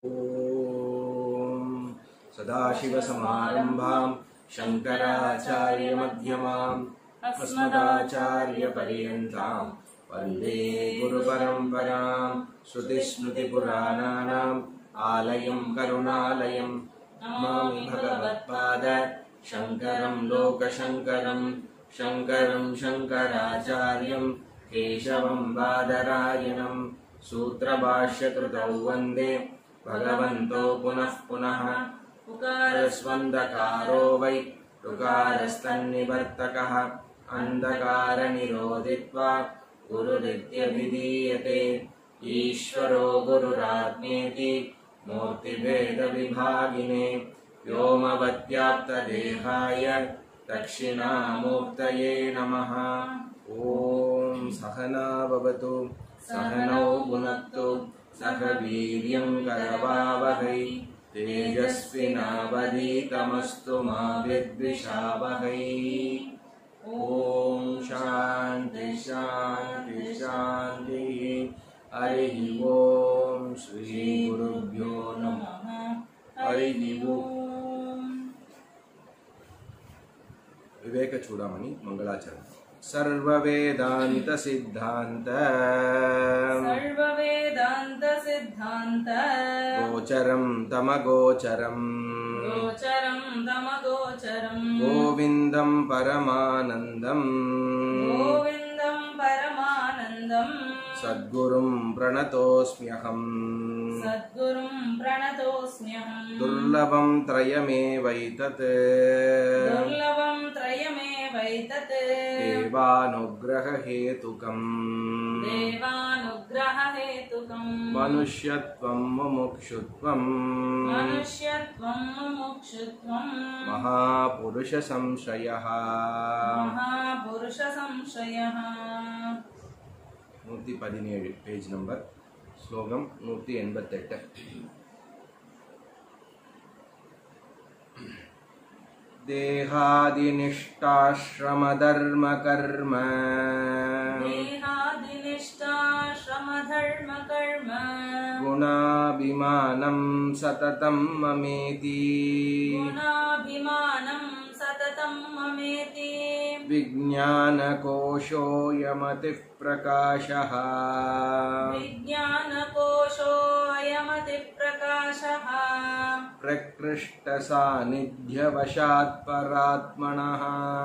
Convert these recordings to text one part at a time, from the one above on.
ॐ सदाशिवसमारम्भाम् शङ्कराचार्यमध्यमाम् अस्मदाचार्यपर्यन्ताम् वन्दे गुरुपरम्पराम् श्रुतिस्मृतिपुराणानाम् आलयम् करुणालयम् नमामि भगवत्पाद शङ्करम् लोकशङ्करम् शङ्करम् शङ्कराचार्यम् केशवम् बादरायणम् सूत्रभाष्यकृतौ वन्दे भगवन्तो पुनः पुनः उकारस्वन्दकारो वै ऋकारस्तन्निवर्तकः अन्धकारनिरोधित्वा गुरुरित्यभिधीयते ईश्वरो गुरुराज्ञेति मूर्तिभेदविभागिने व्योमवद्व्याप्तदेहाय दक्षिणामूर्तये नमः ॐ सहना भवतु सहनौ भुनक्तु सह वीर्यं करवावहै तेजस्विनावधीतमस्तु मा विद्विषावहै ॐ शान्ति शान्ति शान्तिः हरिः ॐ श्रीगुरुभ्यो नमः हरिः ॐ विवेकचूडामणि मङ्गलाचरणम् सर्ववेदान्तसिद्धान्त सर्ववेदान्त सिद्धान्त गोचरं तमगोचरम् गोचरं तमगोचरम् गोविन्दं परमानन्दम् गोविन्दं परमानन्दम् सद्गुरुं प्रणतोऽस्म्यहम् सद्गुरुं प्रणतोऽस्म्यहम् दुर्लभं त्रयमेवैतत् दुर्लभं त्रयमेवैतत् देवानुग्ररहेतुकम् देवानुग्ररहेतुकम् मनुष्यत्वं मुमुक्षुत्वम् मनुष्यत्वं मुमुक्षुत्वम् महापुरुषसंशयः महापुरुषसंशयः நூற்றி பதினேழு பேஜ் நம்பர் ஸ்லோகம் நூற்றி எண்பத்தெட்டு देहादिनिष्ठाश्रमधर्मकर्म देहादिनिष्ठाश्रमधर्मकर्म गुणाभिमानं सततं ममेति गुणाभिमानं सततं ममेति विज्ञानकोशोऽयमतिः प्रकाशः विज्ञानकोशोऽयमतिप्रकाशः प्रकृष्टसान्निध्यवशात् परात्मनः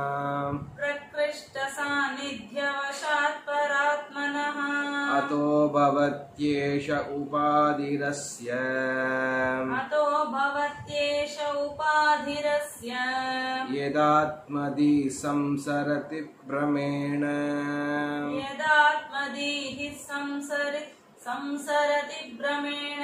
प्रकृष्टसान्निध्यवशात् परात्मनः अतो भवत्येष उपाधिरस्य अतो भवत्येष उपाधिरस्य यदात्मदि संसरति भ्रमेण यदात्मदीः संसरि संसरति भ्रमेण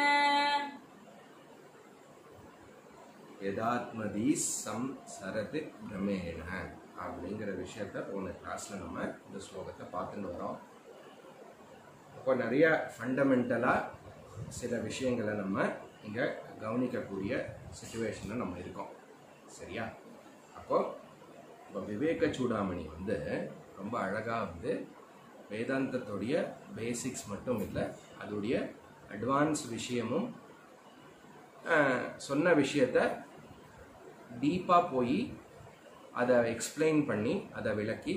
யதாத்மதி சம் சரதி பிரமேண அப்படிங்கிற விஷயத்த போன கிளாஸில் நம்ம இந்த ஸ்லோகத்தை பார்த்துட்டு வரோம் இப்போ நிறைய ஃபண்டமெண்டலாக சில விஷயங்களை நம்ம இங்கே கவனிக்கக்கூடிய சுச்சுவேஷனில் நம்ம இருக்கோம் சரியா அப்போ இப்போ விவேக சூடாமணி வந்து ரொம்ப அழகாக வந்து வேதாந்தத்துடைய பேசிக்ஸ் மட்டும் இல்லை அதோடைய அட்வான்ஸ் விஷயமும் அஹ், சொன்ன விஷயத்த டீப்பாக போய் அதை எக்ஸ்பிளைன் பண்ணி அதை விளக்கி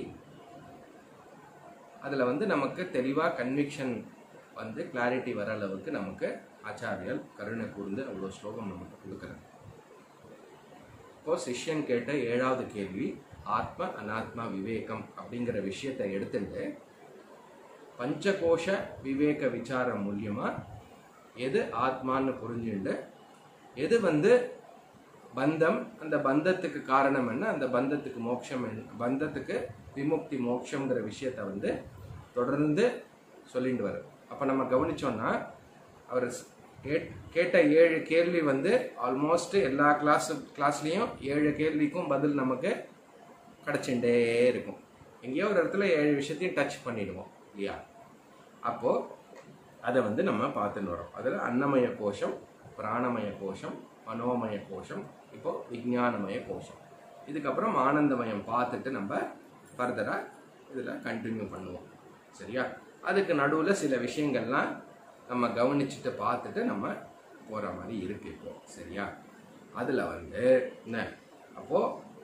அதில் வந்து நமக்கு தெளிவாக கன்விக்ஷன் வந்து கிளாரிட்டி வர அளவுக்கு நமக்கு ஆச்சாரியல் கருணை கூர்ந்து அவ்வளோ ஸ்லோகம் நமக்கு கொடுக்குறாங்க இப்போ சிஷ்யன் கேட்ட ஏழாவது கேள்வி ஆத்ம அனாத்மா விவேகம் அப்படிங்கிற விஷயத்தை எடுத்துட்டு பஞ்சகோஷ விவேக விசாரம் மூலியமா எது ஆத்மான்னு புரிஞ்சுண்டு எது வந்து பந்தம் அந்த பந்தத்துக்கு காரணம் என்ன அந்த பந்தத்துக்கு மோட்சம் என்ன பந்தத்துக்கு விமுக்தி மோட்சங்கிற விஷயத்தை வந்து தொடர்ந்து சொல்லிட்டு வர அப்போ நம்ம கவனிச்சோம்னா அவர் ஸ்- கேட் கேட்ட ஏழு கேள்வி வந்து ஆல்மோஸ்ட் எல்லா கிளாஸ் கிளாஸ்லேயும் ஏழு கேள்விக்கும் பதில் நமக்கு கிடச்சிட்டே இருக்கும் எங்கேயோ ஒரு இடத்துல ஏழு விஷயத்தையும் டச் பண்ணிடுவோம் இல்லையா அப்போது அதை வந்து நம்ம பார்த்துன்னு வரோம் அதில் அன்னமய கோஷம் பிராணமய கோஷம் மனோமய கோஷம் இப்போ விஞ்ஞானமய கோஷம் இதுக்கப்புறம் ஆனந்தமயம் பார்த்துட்டு நம்ம ஃபர்தராக இதில் கண்டினியூ பண்ணுவோம் சரியா அதுக்கு நடுவில் சில விஷயங்கள்லாம் நம்ம கவனிச்சுட்டு பார்த்துட்டு நம்ம போகிற மாதிரி இருக்கு இப்போ சரியா அதில் வந்து என்ன அப்போது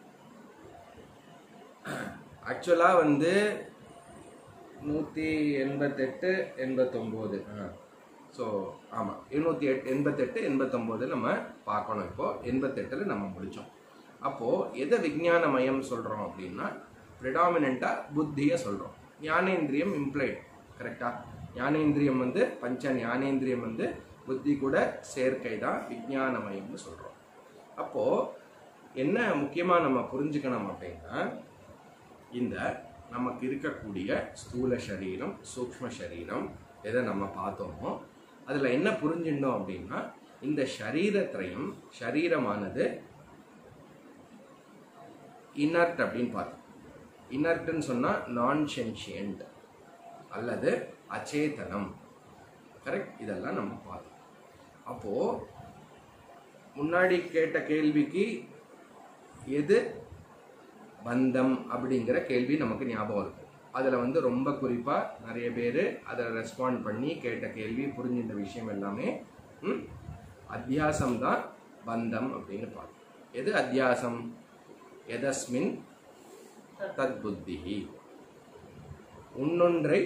ஆக்சுவலாக வந்து நூற்றி எண்பத்தெட்டு எண்பத்தொம்போது ஸோ ஆமாம் இருநூற்றி எட் எண்பத்தெட்டு எண்பத்தொம்போது நம்ம பார்க்கணும் இப்போது எண்பத்தெட்டில் நம்ம முடித்தோம் அப்போது எதை விஞ்ஞானமயம் சொல்கிறோம் அப்படின்னா ப்ரிடாமினண்ட்டாக புத்தியை சொல்கிறோம் ஞானேந்திரியம் இம்ப்ளைட் கரெக்டாக ஞானேந்திரியம் வந்து பஞ்ச ஞானேந்திரியம் வந்து புத்தி கூட சேர்க்கை தான் விஞ்ஞானமயம்னு சொல்கிறோம் அப்போது என்ன முக்கியமாக நம்ம புரிஞ்சுக்கணும் அப்படின்னா இந்த நமக்கு இருக்கக்கூடிய ஸ்தூல சரீரம் சூக்ஷ்ம சரீரம் எதை நம்ம பார்த்தோமோ அதில் என்ன புரிஞ்சிட்டோம் அப்படின்னா இந்த சரீரத்திரையும் சரீரமானது இனர்ட் அப்படின்னு பார்த்தோம் இனர்ட்னு சொன்னால் நான் சென்ஷியன்ட் அல்லது அச்சேதனம் கரெக்ட் இதெல்லாம் நம்ம பார்த்தோம் அப்போது முன்னாடி கேட்ட கேள்விக்கு எது பந்தம் அப்படிங்கிற கேள்வி நமக்கு ஞாபகம் இருக்கும் அதில் வந்து ரொம்ப குறிப்பாக நிறைய பேர் அதை ரெஸ்பாண்ட் பண்ணி கேட்ட கேள்வி புரிஞ்சின்ற விஷயம் எல்லாமே ம், அத்தியாசம் தான் பந்தம் அப்படின்னு பார்த்தோம் எது அத்தியாசம் எதஸ்மின் தத் புத்தி உன்னொன்றை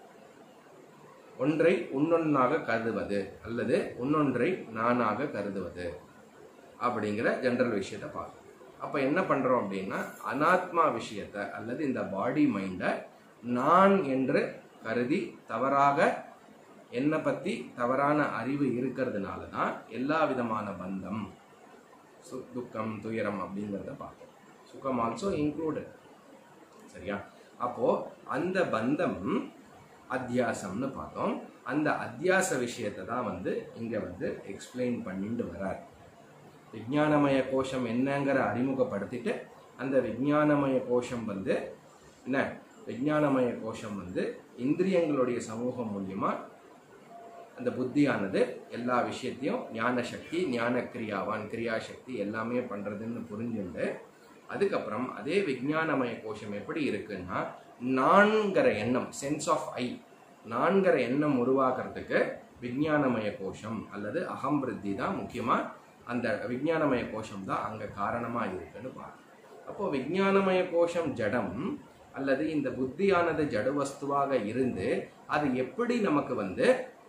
ஒன்றை உன்னொன்னாக கருதுவது அல்லது உன்னொன்றை நானாக கருதுவது அப்படிங்கிற ஜென்ரல் விஷயத்தை பார்க்கணும் அப்போ என்ன பண்ணுறோம் அப்படின்னா அனாத்மா விஷயத்தை அல்லது இந்த பாடி மைண்டை நான் என்று கருதி தவறாக என்னை பற்றி தவறான அறிவு இருக்கிறதுனால தான் எல்லா விதமான பந்தம் சு துக்கம் துயரம் அப்படிங்கிறத பார்ப்போம் சுகம் ஆல்சோ இன்க்ளூடட் சரியா அப்போ அந்த பந்தம் அத்தியாசம்னு பார்த்தோம் அந்த அத்தியாச விஷயத்தை தான் வந்து இங்க வந்து எக்ஸ்பிளைன் பண்ணிட்டு வரார் விஞ்ஞானமய கோஷம் என்னங்கிற அறிமுகப்படுத்திட்டு அந்த விஞ்ஞானமய கோஷம் வந்து என்ன விஞ்ஞானமய கோஷம் வந்து இந்திரியங்களுடைய சமூகம் மூலியமா அந்த புத்தியானது எல்லா விஷயத்தையும் ஞான சக்தி ஞான கிரியாவான் கிரியா சக்தி எல்லாமே பண்றதுன்னு புரிஞ்சுண்டு அதுக்கப்புறம் அதே விஞ்ஞானமய கோஷம் எப்படி இருக்குன்னா நான்கிற எண்ணம் சென்ஸ் ஆஃப் ஐ நான்கிற எண்ணம் உருவாக்குறதுக்கு விஞ்ஞானமய கோஷம் அல்லது அகம்பிருத்தி தான் முக்கியமாக அந்த விஞ்ஞானமய கோஷம் தான் அங்கே காரணமாக இருக்குன்னு பார்க்கணும் அப்போ விஞ்ஞானமய கோஷம் ஜடம் அல்லது இந்த புத்தியானது ஜட வஸ்துவாக இருந்து அது எப்படி நமக்கு வந்து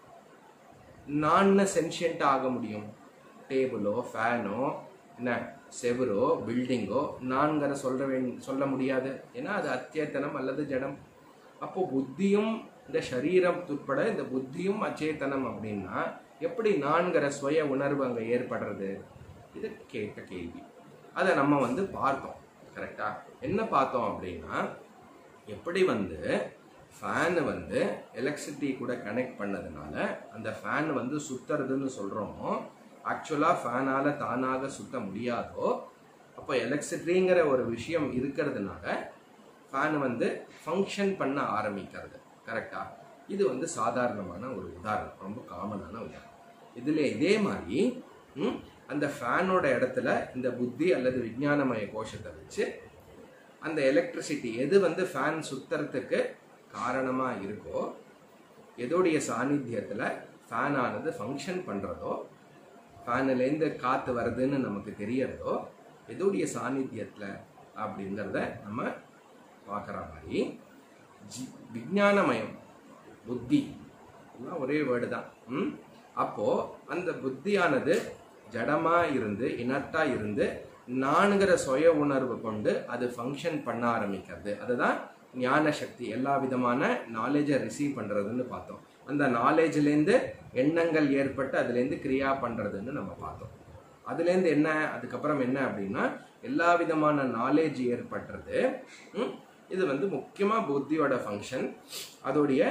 நான் சென்ஷியன்ட் ஆக முடியும் டேபிளோ ஃபேனோ என்ன செவரோ பில்டிங்கோ நான்கிற சொல்ற வேண் சொல்ல முடியாது ஏன்னா அது அச்சேத்தனம் அல்லது ஜடம் அப்போ புத்தியும் இந்த சரீரம் உட்பட இந்த புத்தியும் அச்சேத்தனம் அப்படின்னா எப்படி நான்கிற சுய உணர்வு அங்கே ஏற்படுறது இது கேட்ட கேள்வி அதை நம்ம வந்து பார்த்தோம் கரெக்டா என்ன பார்த்தோம் அப்படின்னா எப்படி வந்து ஃபேனு வந்து எலக்ட்ரிசிட்டி கூட கனெக்ட் பண்ணதுனால அந்த ஃபேன் வந்து சுத்துறதுன்னு சொல்கிறோமோ ஆக்சுவலாக ஃபேனால் தானாக சுத்த முடியாதோ அப்போ எலக்ட்ரிசிட்டிங்கிற ஒரு விஷயம் இருக்கிறதுனால ஃபேன் வந்து ஃபங்க்ஷன் பண்ண ஆரம்பிக்கிறது கரெக்டா இது வந்து சாதாரணமான ஒரு உதாரணம் ரொம்ப காமனான உதாரணம் இதில் இதே மாதிரி ம், அந்த ஃபேனோட இடத்துல இந்த புத்தி அல்லது விஞ்ஞானமய கோஷத்தை வச்சு அந்த எலக்ட்ரிசிட்டி எது வந்து ஃபேன் சுத்துறதுக்கு காரணமாக இருக்கோ எதோடைய சாநித்தியத்தில் ஃபேன் ஆனது ஃபங்க்ஷன் பண்ணுறதோ ஃபேனுலேருந்து காற்று வருதுன்னு நமக்கு தெரியறதோ எதோடைய சாநித்தியத்தில் அப்படிங்கிறத நம்ம பார்க்குற மாதிரி ஜி விஞ்ஞானமயம் புத்தி எல்லாம் ஒரே வேர்டு தான் ம் அப்போது அந்த புத்தியானது ஜடமாக இருந்து இனர்ட்டாக இருந்து நான்கிற சுய உணர்வு கொண்டு அது ஃபங்க்ஷன் பண்ண ஆரம்பிக்கிறது அதுதான் ஞான சக்தி எல்லா விதமான நாலேஜை ரிசீவ் பண்ணுறதுன்னு பார்த்தோம் அந்த நாலேஜ்லேருந்து எண்ணங்கள் ஏற்பட்டு அதுலேருந்து கிரியா பண்ணுறதுன்னு நம்ம பார்த்தோம் அதுலேருந்து என்ன அதுக்கப்புறம் என்ன அப்படின்னா எல்லா விதமான நாலேஜ் ஏற்படுறது ம், இது வந்து முக்கியமாக புத்தியோட ஃபங்க்ஷன் அதோடைய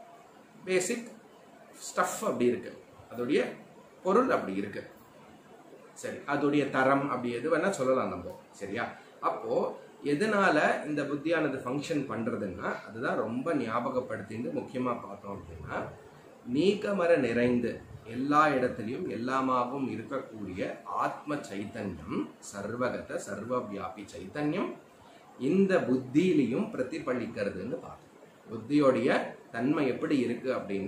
பேசிக் ஸ்டஃப் அப்படி இருக்கு அதோடைய பொருள் அப்படி இருக்கு சரி அதோடைய தரம் அப்படி எது வேணா சொல்லலாம் நம்ம சரியா அப்போ எதனால இந்த புத்தியானது ஃபங்க்ஷன் பண்றதுன்னா அதுதான் ரொம்ப ஞாபகப்படுத்திட்டு முக்கியமா பார்த்தோம் அப்படின்னா நீக்கமர நிறைந்து எல்லா இடத்துலையும் எல்லாமாகவும் இருக்கக்கூடிய ஆத்ம சைத்தன்யம் சர்வகத சர்வவியாபி சைத்தன்யம் இந்த புத்தியிலையும் பிரதிபலிக்கிறதுன்னு பார்த்தோம் புத்தியோடைய தன்மை எப்படி இருக்கு அப்படின்னா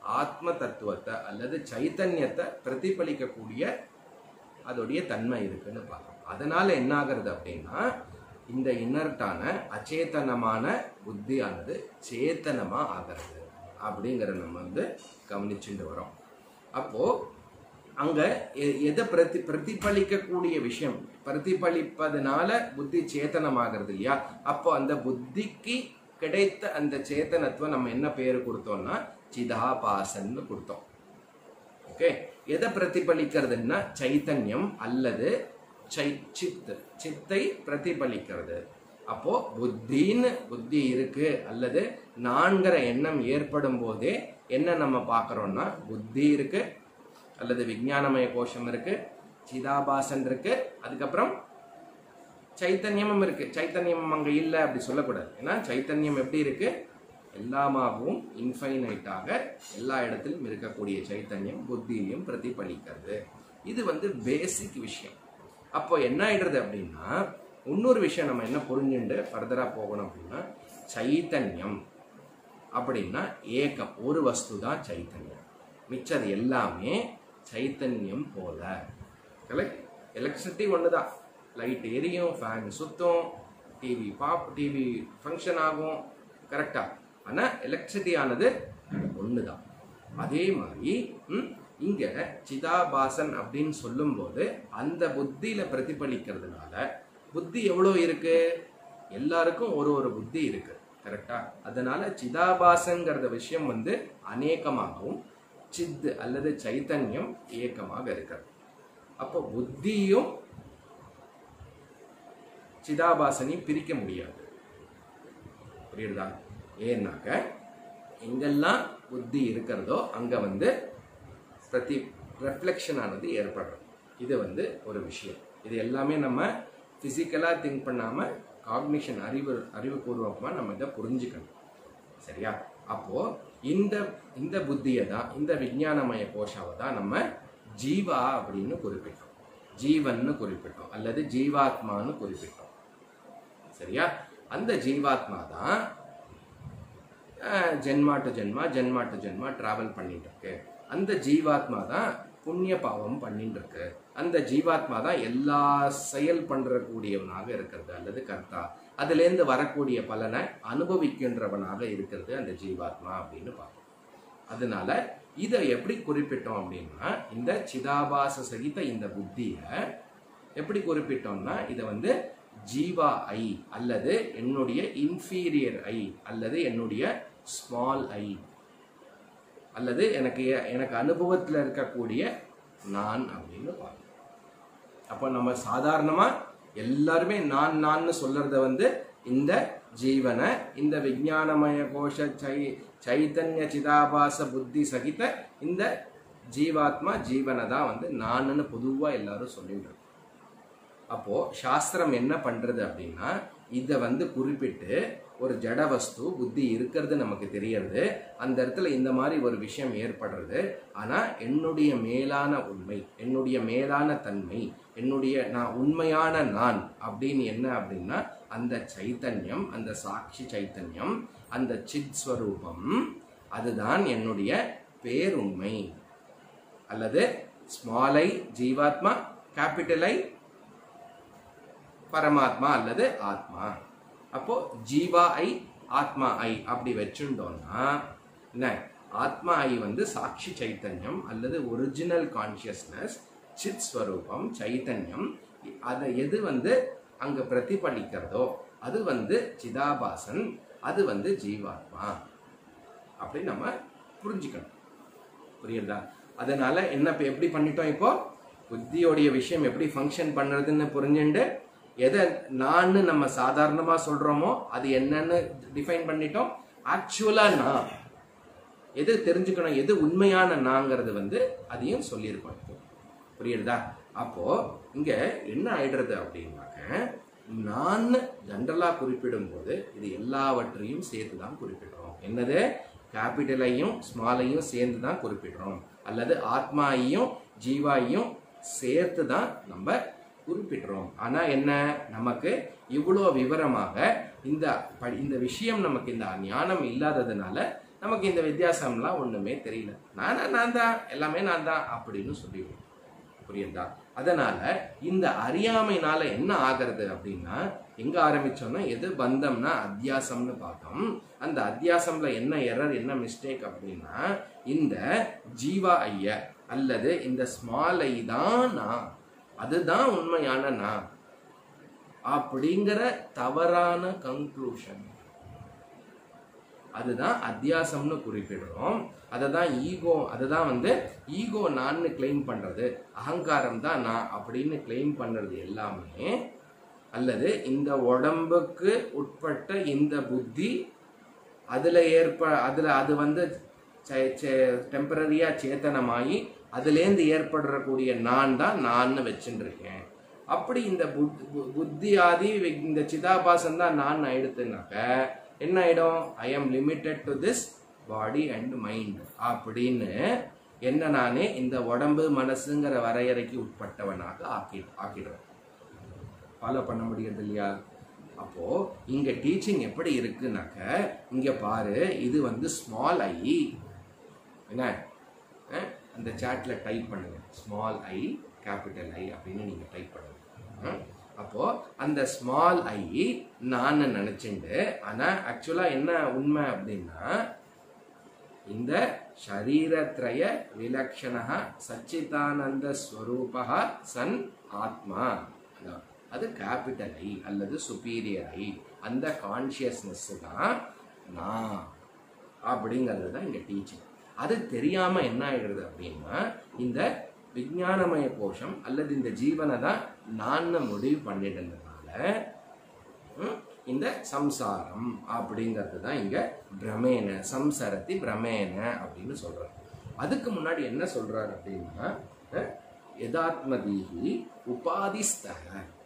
ஆத்ம தத்துவத்தை அல்லது சைத்தன்யத்தை பிரதிபலிக்கக்கூடிய அதோடைய தன்மை இருக்குன்னு பார்க்கணும் அதனால என்ன ஆகுறது அப்படின்னா இந்த இன்னர்ட்டான அச்சேதனமான புத்தியானது சேத்தனமா ஆகிறது அப்படிங்கிற நம்ம வந்து கவனிச்சுட்டு வரோம் அப்போ அங்க எ- எதை பிரதி பிரதிபலிக்கக்கூடிய விஷயம் பிரதிபலிப்பதனால புத்தி சேத்தனமாகிறது இல்லையா அப்போ அந்த புத்திக்கு கிடைத்த அந்த சேத்தனத்துவம் நம்ம என்ன பேர் கொடுத்தோம்னா சிதாபாசன்னு கொடுத்தோம் ஓகே எதை பிரதிபலிக்கிறதுன்னா சைத்தன்யம் அல்லது சை சித் சித்தை பிரதிபலிக்கிறது அப்போ புத்தின்னு புத்தி இருக்கு அல்லது நான்கிற எண்ணம் ஏற்படும் போதே என்ன நம்ம பார்க்கறோம்னா புத்தி இருக்கு அல்லது விஞ்ஞானமய கோஷம் இருக்கு சிதாபாசன் இருக்கு அதுக்கப்புறம் சைத்தன்யமும் இருக்கு சைத்தன்யம் அங்க இல்லை அப்படி சொல்லக்கூடாது ஏன்னா சைத்தன்யம் எப்படி இருக்கு எல்லாமாகவும் இன்ஃபைனைட்டாக எல்லா இடத்திலும் இருக்கக்கூடிய சைத்தன்யம் புத்தியிலையும் பிரதிபலிக்கிறது இது வந்து பேசிக் விஷயம் அப்போ என்ன ஆயிடுறது அப்படின்னா இன்னொரு விஷயம் நம்ம என்ன புரிஞ்சுண்டு ஃபர்தரா போகணும் அப்படின்னா சைத்தன்யம் அப்படின்னா ஏகம் ஒரு வஸ்து தான் சைத்தன்யம் மிச்சது எல்லாமே சைத்தன்யம் போல கரெக்ட் எலக்ட்ரிசிட்டி ஒன்று தான் லைட் எரியும் ஃபேன் சுத்தும் டிவி பாப் டிவி ஃபங்க்ஷன் ஆகும் கரெக்டா ஆனால் எலக்ட்ரிசிட்டி ஆனது ஒன்று தான் அதே மாதிரி ம், இங்க சிதாபாசன் அப்படின்னு சொல்லும்போது அந்த புத்தியில பிரதிபலிக்கிறதுனால புத்தி எவ்வளோ இருக்கு எல்லாருக்கும் ஒரு ஒரு புத்தி இருக்கு கரெக்டா அதனால சிதாபாசங்கிறத விஷயம் வந்து அநேகமாகவும் சித் அல்லது சைத்தன்யம் ஏக்கமாக இருக்கிறது அப்போ புத்தியும் சிதாபாசனையும் பிரிக்க முடியாது புரியுதா ஏன்னாக்க எங்கெல்லாம் புத்தி இருக்கிறதோ அங்க வந்து பிரதி ரெஃப்ளெக்ஷன் ஆனது ஏற்படுறது இது வந்து ஒரு விஷயம் இது எல்லாமே நம்ம ஃபிசிக்கலாக திங்க் பண்ணாம காக்னிஷன் அறிவு அறிவுபூர்வமாக நம்ம இதை புரிஞ்சுக்கணும் சரியா அப்போ இந்த இந்த புத்தியை தான் இந்த விஞ்ஞானமய கோஷாவை தான் நம்ம ஜீவா அப்படின்னு குறிப்பிட்டோம் ஜீவன்னு குறிப்பிட்டோம் அல்லது ஜீவாத்மான்னு குறிப்பிட்டோம் சரியா அந்த ஜீவாத்மா தான் அஹ், ஜென்மா டு ஜென்மா ஜென்மா டு ஜென்மா டிராவல் பண்ணிட்டு இருக்கு அந்த ஜீவாத்மா தான் புண்ணிய பாவம் பண்ணிட்டு இருக்கு அந்த ஜீவாத்மா தான் எல்லா செயல் பண்றக்கூடியவனாக இருக்கிறது அல்லது கர்த்தா அதுலேருந்து வரக்கூடிய பலனை அனுபவிக்கின்றவனாக இருக்கிறது அந்த ஜீவாத்மா அப்படின்னு பார்க்கணும் அதனால இதை எப்படி குறிப்பிட்டோம் அப்படின்னா இந்த சிதாபாச சகித இந்த புத்தியை எப்படி குறிப்பிட்டோம்னா இதை வந்து ஜீவா ஐ அல்லது என்னுடைய இன்ஃபீரியர் ஐ அல்லது என்னுடைய ஸ்மால் ஐ அல்லது எனக்கு எனக்கு அனுபவத்தில் இருக்கக்கூடிய நான் அப்படின்னு பார்க்கணும் அப்போ நம்ம சாதாரணமா எல்லாருமே நான் நான்னு சொல்றத வந்து இந்த ஜீவனை இந்த விஞ்ஞானமய கோஷ சை சைத்தன்ய சிதாபாச புத்தி சகித இந்த ஜீவாத்மா ஜீவனை தான் வந்து நானுன்னு பொதுவா எல்லாரும் சொல்லிட்டு இருக்கோம். அப்போ சாஸ்திரம் என்ன பண்றது அப்படின்னா இதை வந்து குறிப்பிட்டு ஒரு ஜட வஸ்து புத்தி இருக்கிறது நமக்கு தெரியறது அந்த இடத்துல இந்த மாதிரி ஒரு விஷயம் ஏற்படுறது ஆனா என்னுடைய மேலான உண்மை என்னுடைய மேலான தன்மை என்னுடைய நான் உண்மையான நான் அப்படின்னு என்ன அப்படின்னா அந்த சைத்தன்யம் அந்த சாட்சி சைத்தன்யம் அந்த சித் ஸ்வரூபம் அதுதான் என்னுடைய பேருண்மை அல்லது ஸ்மால் ஐ ஜீவாத்மா கேபிட்டல் ஐ பரமாத்மா அல்லது ஆத்மா அப்போ ஜீவா ஐ ஆத்மா ஐ அப்படி வச்சுட்டோம்னா என்ன ஆத்மா ஐ வந்து சாட்சி சைத்தன்யம் அல்லது ஒரிஜினல் கான்சியஸ்னஸ் சித் ஸ்வரூபம் சைத்தன்யம் அதை எது வந்து அங்க பிரதிபலிக்கிறதோ அது வந்து சிதாபாசன் அது வந்து ஜீவாத்மா அப்படி நம்ம புரிஞ்சுக்கணும் புரியுதா அதனால என்ன இப்ப எப்படி பண்ணிட்டோம் இப்போ புத்தியோடைய விஷயம் எப்படி ஃபங்க்ஷன் பண்ணுறதுன்னு புரிஞ்சுண்டு எதை நான் நம்ம சாதாரணமா சொல்றோமோ அது என்னன்னு டிஃபைன் பண்ணிட்டோம் ஆக்சுவலா நான் எது தெரிஞ்சுக்கணும் எது உண்மையான நாங்கிறது வந்து அதையும் சொல்லியிருக்கோம் இப்போ புரியுதா அப்போ இங்க என்ன ஆயிடுறது அப்படின்னாக்க நான் ஜென்ரலா குறிப்பிடும் போது இது எல்லாவற்றையும் சேர்த்து தான் குறிப்பிடுறோம் என்னது கேபிட்டலையும் ஸ்மாலையும் சேர்ந்து தான் குறிப்பிடுறோம் அல்லது ஆத்மாயையும் ஜீவாயையும் சேர்த்து தான் நம்ம குறிப்பிடுறோம் ஆனா என்ன நமக்கு இவ்வளோ விவரமாக இந்த ப- இந்த விஷயம் நமக்கு இந்த ஞானம் இல்லாததுனால நமக்கு இந்த வித்தியாசம்லாம் ஒண்ணுமே தெரியல நானா நான் தான் எல்லாமே நான் தான் அப்படின்னு சொல்லிடுவோம் புரியுதா அதனால இந்த அறியாமைனால என்ன ஆகிறது அப்படின்னா எங்க ஆரம்பிச்சோம்னா எது பந்தம்னா அத்தியாசம்னு பார்த்தோம் அந்த அத்தியாசம்ல என்ன எரர் என்ன மிஸ்டேக் அப்படின்னா இந்த ஜீவா ஐய அல்லது இந்த ஸ்மால் ஐ தான் நான் அதுதான் உண்மையான நான் அப்படிங்கிற தவறான கன்க்ளூஷன் அதுதான் அத்தியாசம்னு குறிப்பிடுறோம் அதை தான் ஈகோ அதை தான் வந்து ஈகோ நான்னு கிளைம் பண்றது அகங்காரம் தான் நான் அப்படின்னு கிளைம் பண்றது எல்லாமே அல்லது இந்த உடம்புக்கு உட்பட்ட இந்த புத்தி அதுல ஏற்ப அதுல அது வந்து டெம்பரரியா சேத்தனமாயி அதுலேருந்து ஏற்படுறக்கூடிய நான் தான் நான் வச்சுட்டு இருக்கேன் அப்படி இந்த புத்- பு- புத்தி ஆதி வி- இந்த சிதாபாசம் தான் நான் ஆயிடுத்துனாக்க என்ன ஆயிடும் I am limited to this body and mind அப்படின்னு என்ன நானே இந்த உடம்பு மனசுங்கிற வரையறைக்கு உட்பட்டவனாக ஆக்கி ஆக்கிடுறேன் ஃபாலோ பண்ண முடியறது இல்லையா அப்போ இங்க டீச்சிங் எப்படி இருக்குனாக்க இங்க பாரு இது வந்து ஸ்மால் ஐ என்ன அஹ், அந்த சாட்ல டைப் பண்ணுங்க ஸ்மால் ஐ கேபிட்டல் ஐ அப்படின்னு நீங்க டைப் பண்ணுங்க அஹ், அப்போ அந்த ஸ்மால் ஐ நான் நினைச்சுண்டு ஆனா ஆக்சுவலா என்ன உண்மை அப்படின்னா இந்த ஷரீரத்ரய விலக்ஷண சச்சிதானந்த ஸ்வரூபா சன் ஆத்மா அதான். அது கேபிட்டல் ஐ அல்லது சுப்பீரியர் ஐ அந்த கான்சியஸ்னஸ் தான் நான் அப்படிங்கிறது தான் இங்க டீச்சிங் அது தெரியாம என்ன ஆயிடுறது அப்படின்னா இந்த விஞ்ஞானமய கோஷம் அல்லது இந்த ஜீவனை தான் நான் முடிவு பண்ணிடுறதுனால ம், இந்த சம்சாரம் அப்படிங்கிறது தான் இங்க பிரமேன சம்சரத்தி பிரமேன அப்படின்னு சொல்றாரு அதுக்கு முன்னாடி என்ன சொல்றாரு அப்படின்னா அஹ், யதாத்மதீகி உபாதிஸ்தக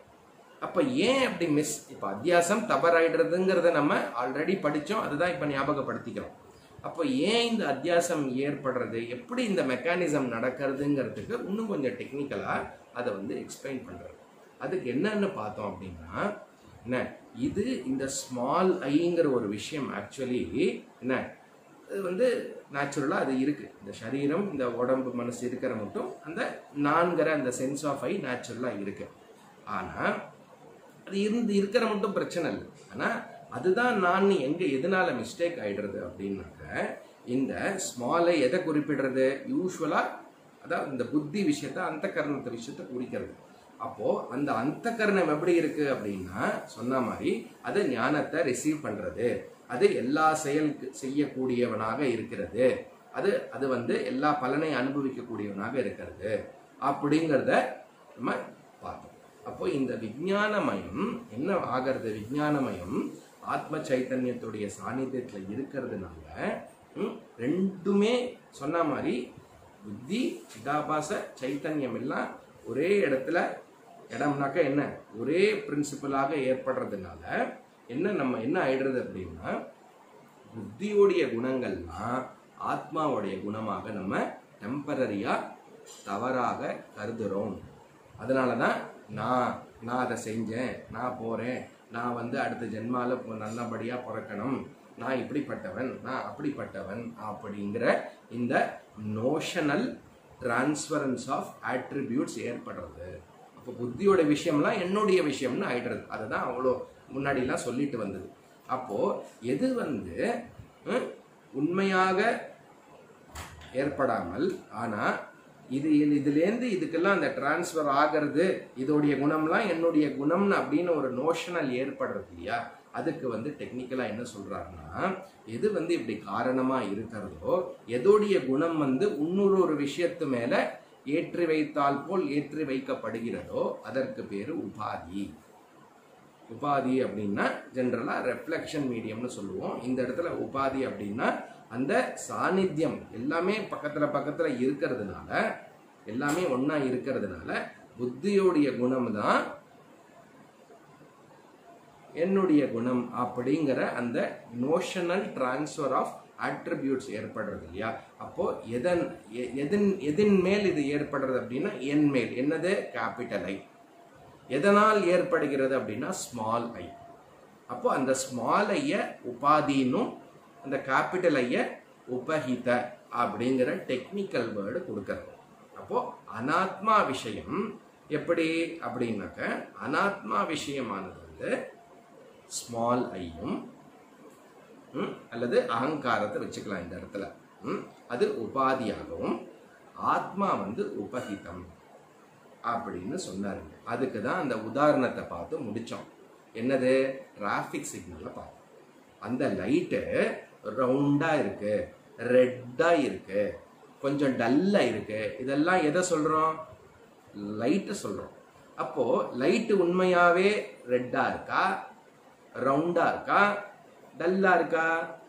அப்ப ஏன் அப்படி மிஸ் இப்ப அத்தியாசம் தவறாயிடுறதுங்கிறத நம்ம ஆல்ரெடி படிச்சோம் அதுதான் இப்ப ஞாபகப்படுத்திக்கிறோம் அப்போ ஏன் இந்த அத்தியாசம் ஏற்படுறது எப்படி இந்த மெக்கானிசம் நடக்கிறதுங்கிறதுக்கு இன்னும் கொஞ்சம் டெக்னிக்கலா அதை வந்து எக்ஸ்பிளைன் பண்றது அதுக்கு என்னன்னு பார்த்தோம் அப்படின்னா என்ன இது இந்த ஸ்மால் ஐங்கிற ஒரு விஷயம் ஆக்சுவலி என்ன இது வந்து நேச்சுரலாக அது இருக்கு இந்த சரீரம் இந்த உடம்பு மனசு இருக்கிற மட்டும் அந்த நான்கிற அந்த சென்ஸ் ஆஃப் ஐ நேச்சுரலாக இருக்கு ஆனால் அது இருந்து இருக்கிற மட்டும் பிரச்சனை இல்லை ஆனால் அதுதான் நான் எங்க எதனால மிஸ்டேக் ஆயிடுறது அப்படின்னாக்க இந்த ஸ்மாலை எதை குறிப்பிடுறது யூஸ்வலா அதாவது இந்த புத்தி விஷயத்த அந்த கரணத்தை விஷயத்த குறிக்கிறது அப்போ அந்த அந்த கரணம் எப்படி இருக்கு அப்படின்னா சொன்ன மாதிரி அது ஞானத்தை ரிசீவ் பண்றது அது எல்லா செயல் செய்யக்கூடியவனாக இருக்கிறது அது அது வந்து எல்லா பலனை அனுபவிக்கக்கூடியவனாக இருக்கிறது அப்படிங்கிறத நம்ம பார்த்தோம் அப்போ இந்த விஞ்ஞானமயம் என்ன ஆகிறது விஞ்ஞானமயம் ஆத்ம சைத்தன்யத்துடைய சாநித்தியத்துல இருக்கிறதுனால ம், ரெண்டுமே சொன்ன மாதிரி புத்தி சிதாபாச சைத்தன்யம் எல்லாம் ஒரே இடத்துல இடம்னாக்க என்ன ஒரே பிரின்சிபலாக ஏற்படுறதுனால என்ன நம்ம என்ன ஆயிடுறது அப்படின்னா புத்தியோடைய குணங்கள்லாம் ஆத்மாவுடைய குணமாக நம்ம டெம்பரரியா தவறாக கருதுறோம் அதனால தான் நான் நான் அதை செஞ்சேன் நான் போறேன் நான் வந்து அடுத்த ஜென்மால பொ- நல்லபடியா பிறக்கணும் நான் இப்படிப்பட்டவன் நான் அப்படிப்பட்டவன் அப்படிங்கிற இந்த நோஷனல் டிரான்ஸ்பரன்ஸ் ஆஃப் ஆட்ரிபியூட்ஸ் ஏற்படுறது அப்போ புத்தியோட விஷயம்லாம் என்னுடைய விஷயம்னு ஆயிடுறது அதை தான் அவ்வளோ முன்னாடிலாம் சொல்லிட்டு வந்தது அப்போ எது வந்து ம், உண்மையாக ஏற்படாமல் ஆனா இது இது- இதுலேருந்து இதுக்கெல்லாம் அந்த டிரான்ஸ்ஃபர் ஆகிறது இதோடைய குணம்லாம் என்னுடைய குணம்னு அப்படின்னு ஒரு நோஷனல் ஏற்படுறது இல்லையா அதுக்கு வந்து டெக்னிக்கலா என்ன சொல்றாருன்னா எது வந்து இப்படி காரணமா இருக்கிறதோ எதோடைய குணம் வந்து இன்னொரு ஒரு விஷயத்து மேல ஏற்றி வைத்தால் போல் ஏற்றி வைக்கப்படுகிறதோ அதற்கு பேரு உபாதி உபாதி அப்படின்னா ஜென்ரலா ரெஃப்ளெக்ஷன் மீடியம்னு சொல்லுவோம் இந்த இடத்துல உபாதி அப்படின்னா அந்த சாநித்தியம் எல்லாமே பக்கத்துல பக்கத்துல இருக்கிறதுனால எல்லாமே ஒண்ணா இருக்கிறதுனால புத்தியோடைய குணம் தான் என்னுடைய குணம் அப்படிங்கிற அந்த நோஷனல் டிரான்ஸ்ஃபர் ஆஃப் அட்ரிபியூட்ஸ் ஏற்படுறது இல்லையா அப்போ எதன் எ- எதன் எதின் மேல் இது ஏற்படுறது அப்படின்னா என் மேல் என்னது கேபிட்டல் ஐ எதனால் ஏற்படுகிறது அப்படின்னா ஸ்மால் ஐ அப்போ அந்த ஸ்மால் ஐய உபாதினும் அந்த கேபிட்டல் ஐய உபஹித அப்படிங்கிற டெக்னிக்கல் வேர்டு கொடுக்கறது அப்போ அனாத்மா விஷயம் எப்படி அப்படின்னாக்க அனாத்மா விஷயமானது வந்து ஸ்மால் ஐயும் ம், அல்லது அகங்காரத்தை வச்சுக்கலாம் இந்த இடத்துல ம், அது உபாதியாகவும் ஆத்மா வந்து உபஹிதம் அப்படின்னு சொன்னாரு அதுக்கு தான் அந்த உதாரணத்தை பார்த்து முடிச்சோம் என்னது டிராஃபிக் சிக்னலை பார்த்தோம் அந்த லைட்டு ரவுண்டா இருக்கு ரெட்டா இருக்கு கொஞ்சம் டல்லா இருக்கு இதெல்லாம் எதை சொல்றோம் லைட்டை சொல்றோம் அப்போ லைட்டு உண்மையாவே ரெட்டா இருக்கா ரவுண்டா இருக்கா டல்லா இருக்கா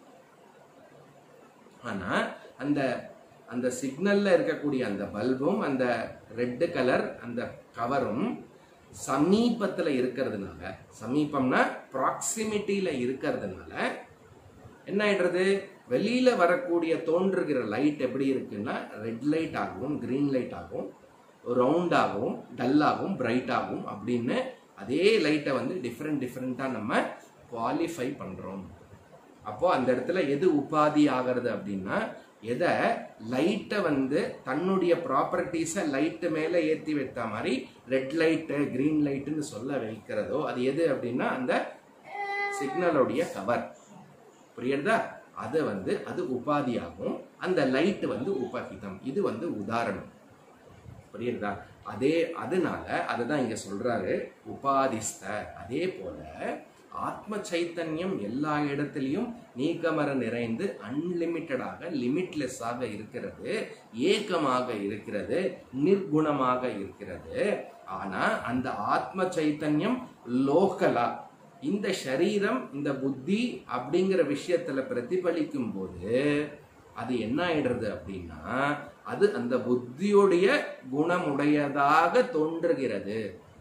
ஆனா அந்த அந்த சிக்னல்ல இருக்கக்கூடிய அந்த பல்பும் அந்த ரெட் கலர் அந்த கவரும் சமீபத்துல இருக்கிறதுனால சமீபம்னா ப்ராக்சிமிட்டியில இருக்கிறதுனால என்ன ஆயிடுறது வெளியில வரக்கூடிய தோன்றுகிற லைட் எப்படி இருக்குன்னா ரெட் லைட் ஆகவும் கிரீன் லைட் ஆகும் ரவுண்ட் ஆகும் டல் ஆகும் பிரைட் ஆகும் அப்படின்னு அதே லைட்டை வந்து டிஃப்ரெண்ட் டிஃப்ரெண்ட்டாக நம்ம குவாலிஃபை பண்றோம் அப்போ அந்த இடத்துல எது உபாதி ஆகிறது அப்படின்னா எதை லைட்டை வந்து தன்னுடைய ப்ராப்பர்ட்டிஸை லைட்டு மேலே ஏற்றி வைத்த மாதிரி ரெட் லைட்டு கிரீன் லைட்டுன்னு சொல்ல வைக்கிறதோ அது எது அப்படின்னா அந்த சிக்னலுடைய கவர் புரியுறதா அது வந்து அது உபாதியாகும் அந்த லைட் வந்து உபகிதம் இது வந்து உதாரணம் புரியுறதா அதே அதனால அதுதான் இங்க சொல்றாரு உபாதிஸ்த அதே போல ஆத்ம சைத்தன்யம் எல்லா இடத்துலையும் நீக்கமர நிறைந்து அன்லிமிட்டடாக லிமிட்லெஸ்ஸாக இருக்கிறது ஏக்கமாக இருக்கிறது நிர்குணமாக இருக்கிறது ஆனா அந்த ஆத்ம சைத்தன்யம் லோக்கலா இந்த சரீரம் இந்த புத்தி அப்படிங்கிற விஷயத்துல பிரதிபலிக்கும் போது அது என்ன ஆயிடுறது அப்படின்னா அது அந்த புத்தியுடைய குணமுடையதாக தோன்றுகிறது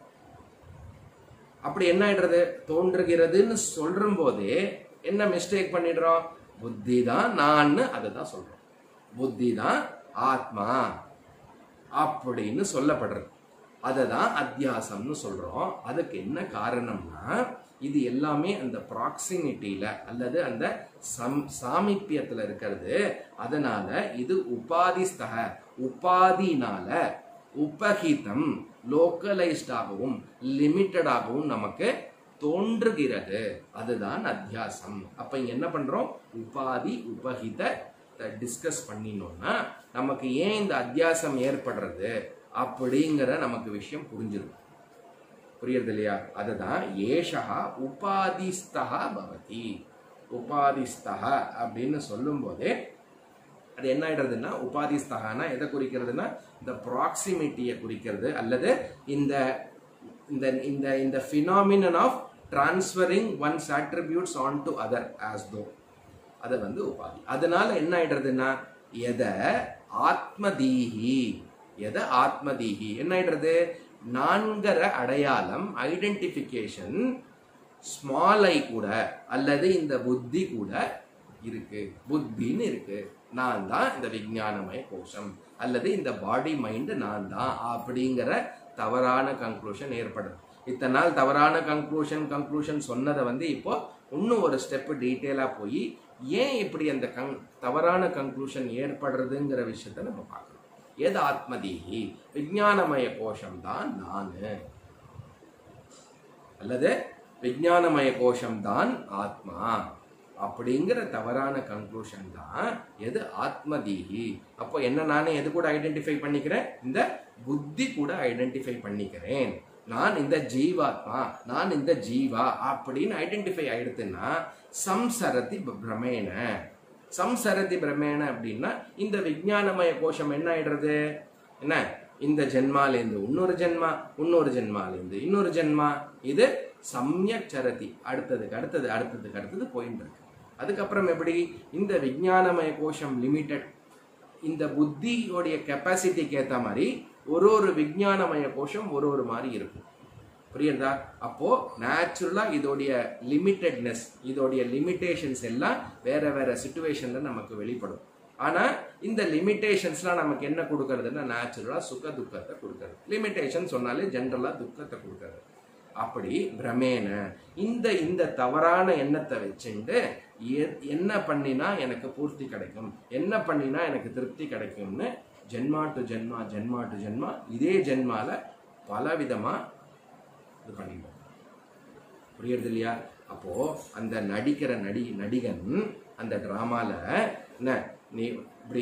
அப்படி என்ன ஆயிடுறது தோன்றுகிறதுன்னு சொல்றும் போதே என்ன மிஸ்டேக் பண்ணிடுறோம் புத்தி தான் நான் அதை தான் சொல்றோம் புத்தி தான் ஆத்மா அப்படின்னு சொல்லப்படுறது அதை தான் அத்தியாசம்னு சொல்றோம் அதுக்கு என்ன காரணம்னா இது எல்லாமே அந்த ப்ராக்சிமிட்டியில அல்லது அந்த சம் சாமீப்பியத்துல இருக்கிறது அதனால இது உபாதிஸ்தக உபாதினால உபகிதம் லோக்கலைஸ்டாகவும் லிமிட்டடாகவும் நமக்கு தோன்றுகிறது அதுதான் அத்தியாசம் அப்ப இங்க என்ன பண்றோம் உபாதி உபகித டிஸ்கஸ் பண்ணினோம்னா நமக்கு ஏன் இந்த அத்தியாசம் ஏற்படுறது அப்படிங்கிற நமக்கு விஷயம் புரிஞ்சிடும் புரியுறது இல்லையா அதுதான் ஏஷா உபாதிஸ்தா பவதி உபாதிஸ்தா அப்படின்னு சொல்லும் போதே அது என்ன ஆயிடுறதுன்னா உபாதிஸ்தகானா எதை குறிக்கிறதுனா இந்த ப்ராக்சிமிட்டியை குறிக்கிறது அல்லது இந்த இந்த இந்த இந்த phenomenon of transferring ones attributes on to other as though அதை வந்து உபாதி அதனால என்ன ஆயிடுறதுன்னா எதை ஆத்மதீஹி எதை ஆத்மதீஹி என்ன ஆயிடுறது நான்கர அடையாளம் ஐடென்டிஃபிகேஷன் ஸ்மால் ஐ கூட அல்லது இந்த புத்தி கூட இருக்கு புத்தின்னு இருக்கு நான் தான் இந்த விஞ்ஞானமய கோஷம் அல்லது இந்த பாடி மைண்ட் நான் தான் அப்படிங்கிற தவறான கன்க்ளூஷன் ஏற்படுது இத்தனை நாள் தவறான கன்க்ளூஷன் கன்க்ளூஷன் சொன்னதை வந்து இப்போ இன்னும் ஒரு ஸ்டெப் டீட்டெயிலாக போய் ஏன் இப்படி அந்த கங் தவறான கன்க்ளூஷன் ஏற்படுறதுங்கிற விஷயத்த நம்ம பார்க்கணும் எது ஆத்மதீகி விஞ்ஞானமய கோஷம் தான் நான் அல்லது விஞ்ஞானமய கோஷம் தான் ஆத்மா அப்படிங்கிற தவறான கன்க்ளூஷன் தான் எது ஆத்மதீகி அப்போ என்ன நானே எது கூட ஐடென்டிஃபை பண்ணிக்கிறேன் இந்த புத்தி கூட ஐடென்டிஃபை பண்ணிக்கிறேன் நான் இந்த ஜீவாத்மா நான் இந்த ஜீவா அப்படின்னு ஐடென்டிஃபை ஆயிடுத்துன்னா சம்சரதி பிரமேன சம்சரதி பிரமேன அப்படின்னா இந்த விஞ்ஞானமய கோஷம் என்ன ஆயிடுறது என்ன இந்த ஜென்மாலேருந்து இன்னொரு ஜென்மா இன்னொரு ஜென்மாலேருந்து இன்னொரு ஜென்மா இது சம்யக் சரதி அடுத்ததுக்கு அடுத்தது அடுத்ததுக்கு அடுத்தது போயிட்டு இருக்கு அதுக்கப்புறம் எப்படி இந்த விஞ்ஞானமய கோஷம் லிமிட்டட் இந்த புத்தியோடைய கெப்பாசிட்டிக்கு ஏற்ற மாதிரி ஒரு ஒரு விஞ்ஞானமய கோஷம் ஒரு ஒரு மாதிரி இருக்கும் புரியுறதா அப்போ நேச்சுரலா இதோடைய லிமிட்டட்னஸ் இதோடைய லிமிட்டேஷன்ஸ் எல்லாம் வேற வேற சுச்சுவேஷன்ல நமக்கு வெளிப்படும் ஆனா இந்த லிமிட்டேஷன்ஸ்லாம் நமக்கு என்ன கொடுக்கறதுன்னா நேச்சுரலா சுக துக்கத்தை கொடுக்கறது லிமிட்டேஷன் சொன்னாலே ஜென்ரலா துக்கத்தை கொடுக்கறது அப்படி பிரமேன இந்த இந்த தவறான எண்ணத்தை வச்சுண்டு எ- என்ன பண்ணினா எனக்கு பூர்த்தி கிடைக்கும் என்ன பண்ணினா எனக்கு திருப்தி கிடைக்கும்னு ஜென்மா டு ஜென்மா ஜென்மா டு ஜென்மா இதே ஜென்மால பல விதமா இது பண்ணிப்போம் புரியுறது இல்லையா அப்போ அந்த நடிக்கிற நடி நடிகன் அந்த டிராமால என்ன நீ இப்படி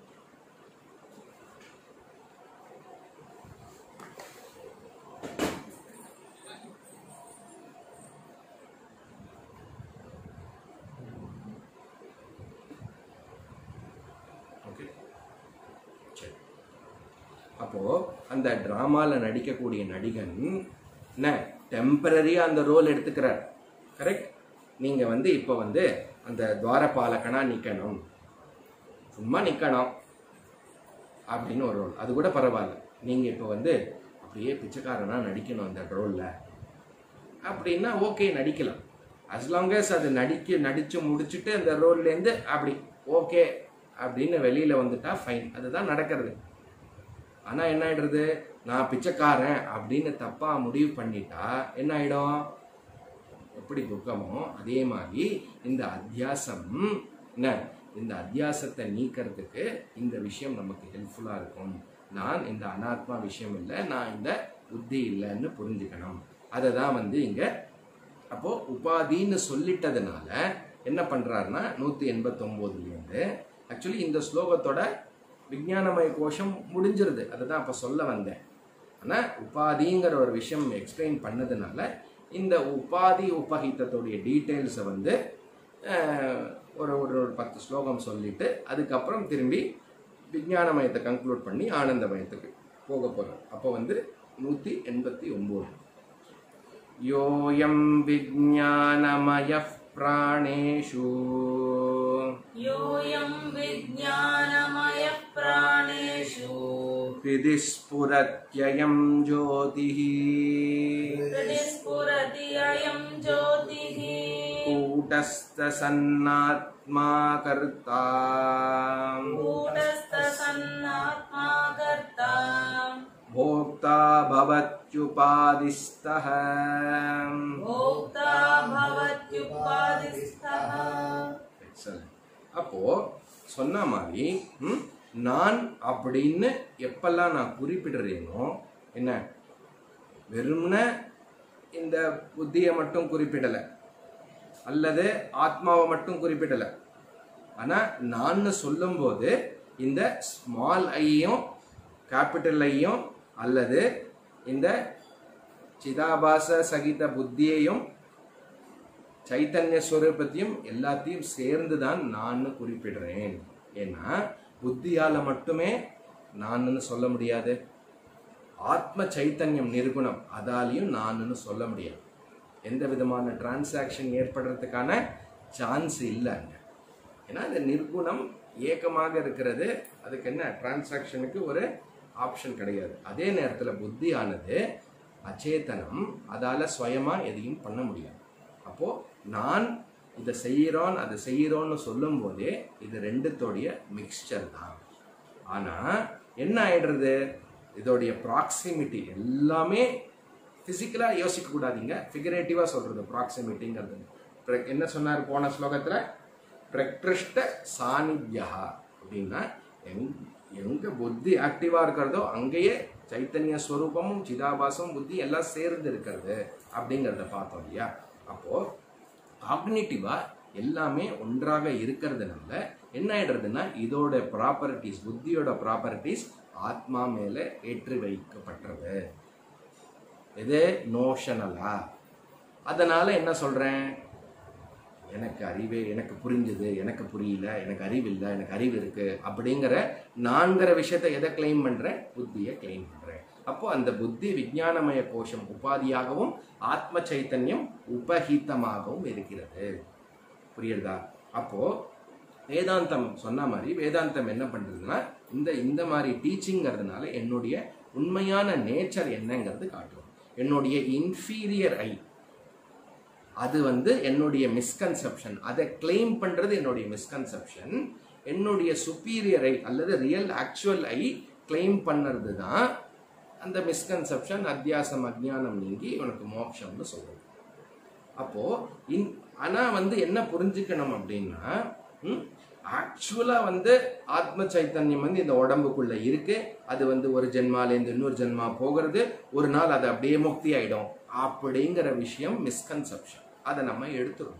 ஓகே சரி அப்போ அந்த டிராமால நடிக்கக்கூடிய நடிகன் என்ன டெம்பரரியா அந்த ரோல் எடுத்துக்கிறார் கரெக்ட் நீங்க வந்து இப்போ வந்து அந்த துவாரபாலகனா நிக்கணும் சும்மா நிக்கணும் அப்படின்னு ஒரு ரோல் அது கூட பரவாயில்ல நீங்க இப்போ வந்து அப்படியே பிச்சைக்காரனா நடிக்கணும் அந்த ரோல்ல அப்படின்னா ஓகே நடிக்கலாம் அஸ் லாங் as அது நடிக்க நடிச்சு முடிச்சுட்டு அந்த ரோல்லேருந்து அப்படி ஓகே அப்படின்னு வெளியில வந்துட்டா ஃபைன் அதுதான் நடக்கிறது ஆனா என்ன ஆயிடுறது நான் பிச்சைக்காரன் அப்படின்னு தப்பா முடிவு பண்ணிட்டா என்ன ஆயிடும் எப்படி துக்கமோ அதே மாதிரி இந்த அத்தியாசம் என்ன இந்த அத்தியாசத்தை நீக்கிறதுக்கு இந்த விஷயம் நமக்கு ஹெல்ப்ஃபுல்லா இருக்கும் நான் இந்த அனாத்மா விஷயம் இல்லை நான் இந்த புத்தி இல்லைன்னு புரிஞ்சுக்கணும் அதை தான் வந்து இங்க அப்போ உபாதின்னு சொல்லிட்டதுனால என்ன பண்றாருன்னா நூத்தி எண்பத்தொன்பதுலேருந்து ஆக்சுவலி இந்த ஸ்லோகத்தோட விஞ்ஞானமய கோஷம் முடிஞ்சிருது அதை தான் அப்போ சொல்ல வந்தேன் ஆனால் உபாதிங்கிற ஒரு விஷயம் எக்ஸ்பிளைன் பண்ணதுனால இந்த உபாதி உபகித்தத்துடைய டீட்டெயில்ஸை வந்து அஹ், ஒரு ஒரு ஒரு பத்து ஸ்லோகம் சொல்லிட்டு அதுக்கப்புறம் திரும்பி விஞ்ஞானமயத்தை கன்க்ளூட் பண்ணி ஆனந்தமயத்துக்கு போக போகிறோம் அப்போ வந்து நூற்றி எண்பத்தி ஒம்பது யோயம் விஜானமய பிராணேஷு योऽयं विज्ञानमयः प्राणेषु हृदिस्फुरत्ययं ज्योतिः हृदिस्फुरति अयं ज्योतिः कूटस्थसन्नात्मा कर्ता कूटस्थसन्नात्मा कर्ता भोक्ता भवत्युपादिस्तः भोक्ता भवत्युपादिस्थः Excellent. அப்போ சொன்ன மாதிரி ம், நான் அப்படின்னு எப்பெல்லாம் நான் குறிப்பிடுறேனோ என்ன வெறும்ன இந்த புத்தியை மட்டும் குறிப்பிடலை அல்லது ஆத்மாவை மட்டும் குறிப்பிடலை ஆனா நான் சொல்லும்போது இந்த ஸ்மால் ஐயும் கேபிட்டல் ஐயும் அல்லது இந்த சிதாபாச சகித புத்தியையும் சைத்தன்ய ஸ்வரூபத்தையும் எல்லாத்தையும் சேர்ந்து தான் நான் குறிப்பிடுறேன் ஏன்னா புத்தியால மட்டுமே நான்னு சொல்ல முடியாது ஆத்ம சைத்தன்யம் நிர்குணம் அதாலையும் நான்னு சொல்ல முடியாது எந்த விதமான டிரான்சாக்ஷன் ஏற்படுறதுக்கான சான்ஸ் இல்லை அங்க ஏன்னா இந்த நிர்குணம் ஏக்கமாக இருக்கிறது அதுக்கு என்ன டிரான்சாக்ஷனுக்கு ஒரு ஆப்ஷன் கிடையாது அதே நேரத்தில் புத்தியானது அச்சேதனம் அதால சுயமா எதையும் பண்ண முடியாது அப்போ நான் இதை செய்கிறோன் அதை செய்கிறோன்னு சொல்லும் போதே இது ரெண்டுத்தோடைய மிக்ஸ்சர் தான் ஆனா என்ன ஆயிடுறது இதோடைய ப்ராக்சிமிட்டி எல்லாமே பிசிக்கலா யோசிக்க கூடாதீங்க ஃபிகரேட்டிவா சொல்றது ப்ராக்சிமிட்டிங்கிறது பிர- என்ன சொன்னார் போன ஸ்லோகத்துல பிரகிருஷ்ட சாநித்யா அப்படின்னா எங் எங்க புத்தி ஆக்டிவா இருக்கிறதோ அங்கேயே சைத்தன்ய ஸ்வரூபமும் சிதாபாசமும் புத்தி எல்லாம் சேர்ந்து இருக்கிறது அப்படிங்கிறத பார்த்தோம் இல்லையா அப்போ காக்னிட்டிவா எல்லாமே ஒன்றாக இருக்கிறதுனால என்ன ஆயிடுறதுன்னா இதோட ப்ராப்பர்ட்டிஸ் புத்தியோட ப்ராப்பர்ட்டிஸ் ஆத்மா மேல ஏற்றி வைக்கப்பட்டது இது நோஷனலா அதனால என்ன சொல்றேன் எனக்கு அறிவே எனக்கு புரிஞ்சுது எனக்கு புரியல எனக்கு அறிவு இல்லை எனக்கு அறிவு இருக்கு அப்படிங்கிற நான்கிற விஷயத்தை எதை கிளைம் பண்றேன் புத்தியை கிளைம் பண்றேன் அப்போ அந்த புத்தி விஞ்ஞானமய கோஷம் உபாதியாகவும் ஆத்ம சைத்தன்யம் உபஹீதமாகவும் இருக்கிறது புரியுறதா அப்போ வேதாந்தம் சொன்ன மாதிரி வேதாந்தம் என்ன பண்றதுன்னா இந்த இந்த மாதிரி டீச்சிங்கிறதுனால என்னுடைய உண்மையான நேச்சர் என்னங்கிறது காட்டும் என்னுடைய இன்ஃபீரியர் ஐ அது வந்து என்னுடைய மிஸ்கன்செப்ஷன் அதை கிளைம் பண்றது என்னுடைய மிஸ்கன்செப்ஷன் என்னுடைய சுப்பீரியர் ஐ அல்லது ரியல் ஆக்சுவல் ஐ கிளைம் பண்ணுறது தான் அந்த மிஸ்கன்செப்ஷன் அத்தியாசம் அஜ்ஞானம் நீங்கி உனக்கு மோட்சம்னு சொல்றது அப்போ இன் ஆனா வந்து என்ன புரிஞ்சுக்கணும் அப்படின்னா ஆக்சுவலா வந்து ஆத்ம சைத்தன்யம் வந்து இந்த உடம்புக்குள்ள இருக்கு அது வந்து ஒரு ஜென்மாலேருந்து இன்னொரு ஜென்மா போகிறது ஒரு நாள் அது அப்படியே முக்தி ஆயிடும் அப்படிங்கிற விஷயம் மிஸ்கன்செப்ஷன் அதை நம்ம எடுத்துரும்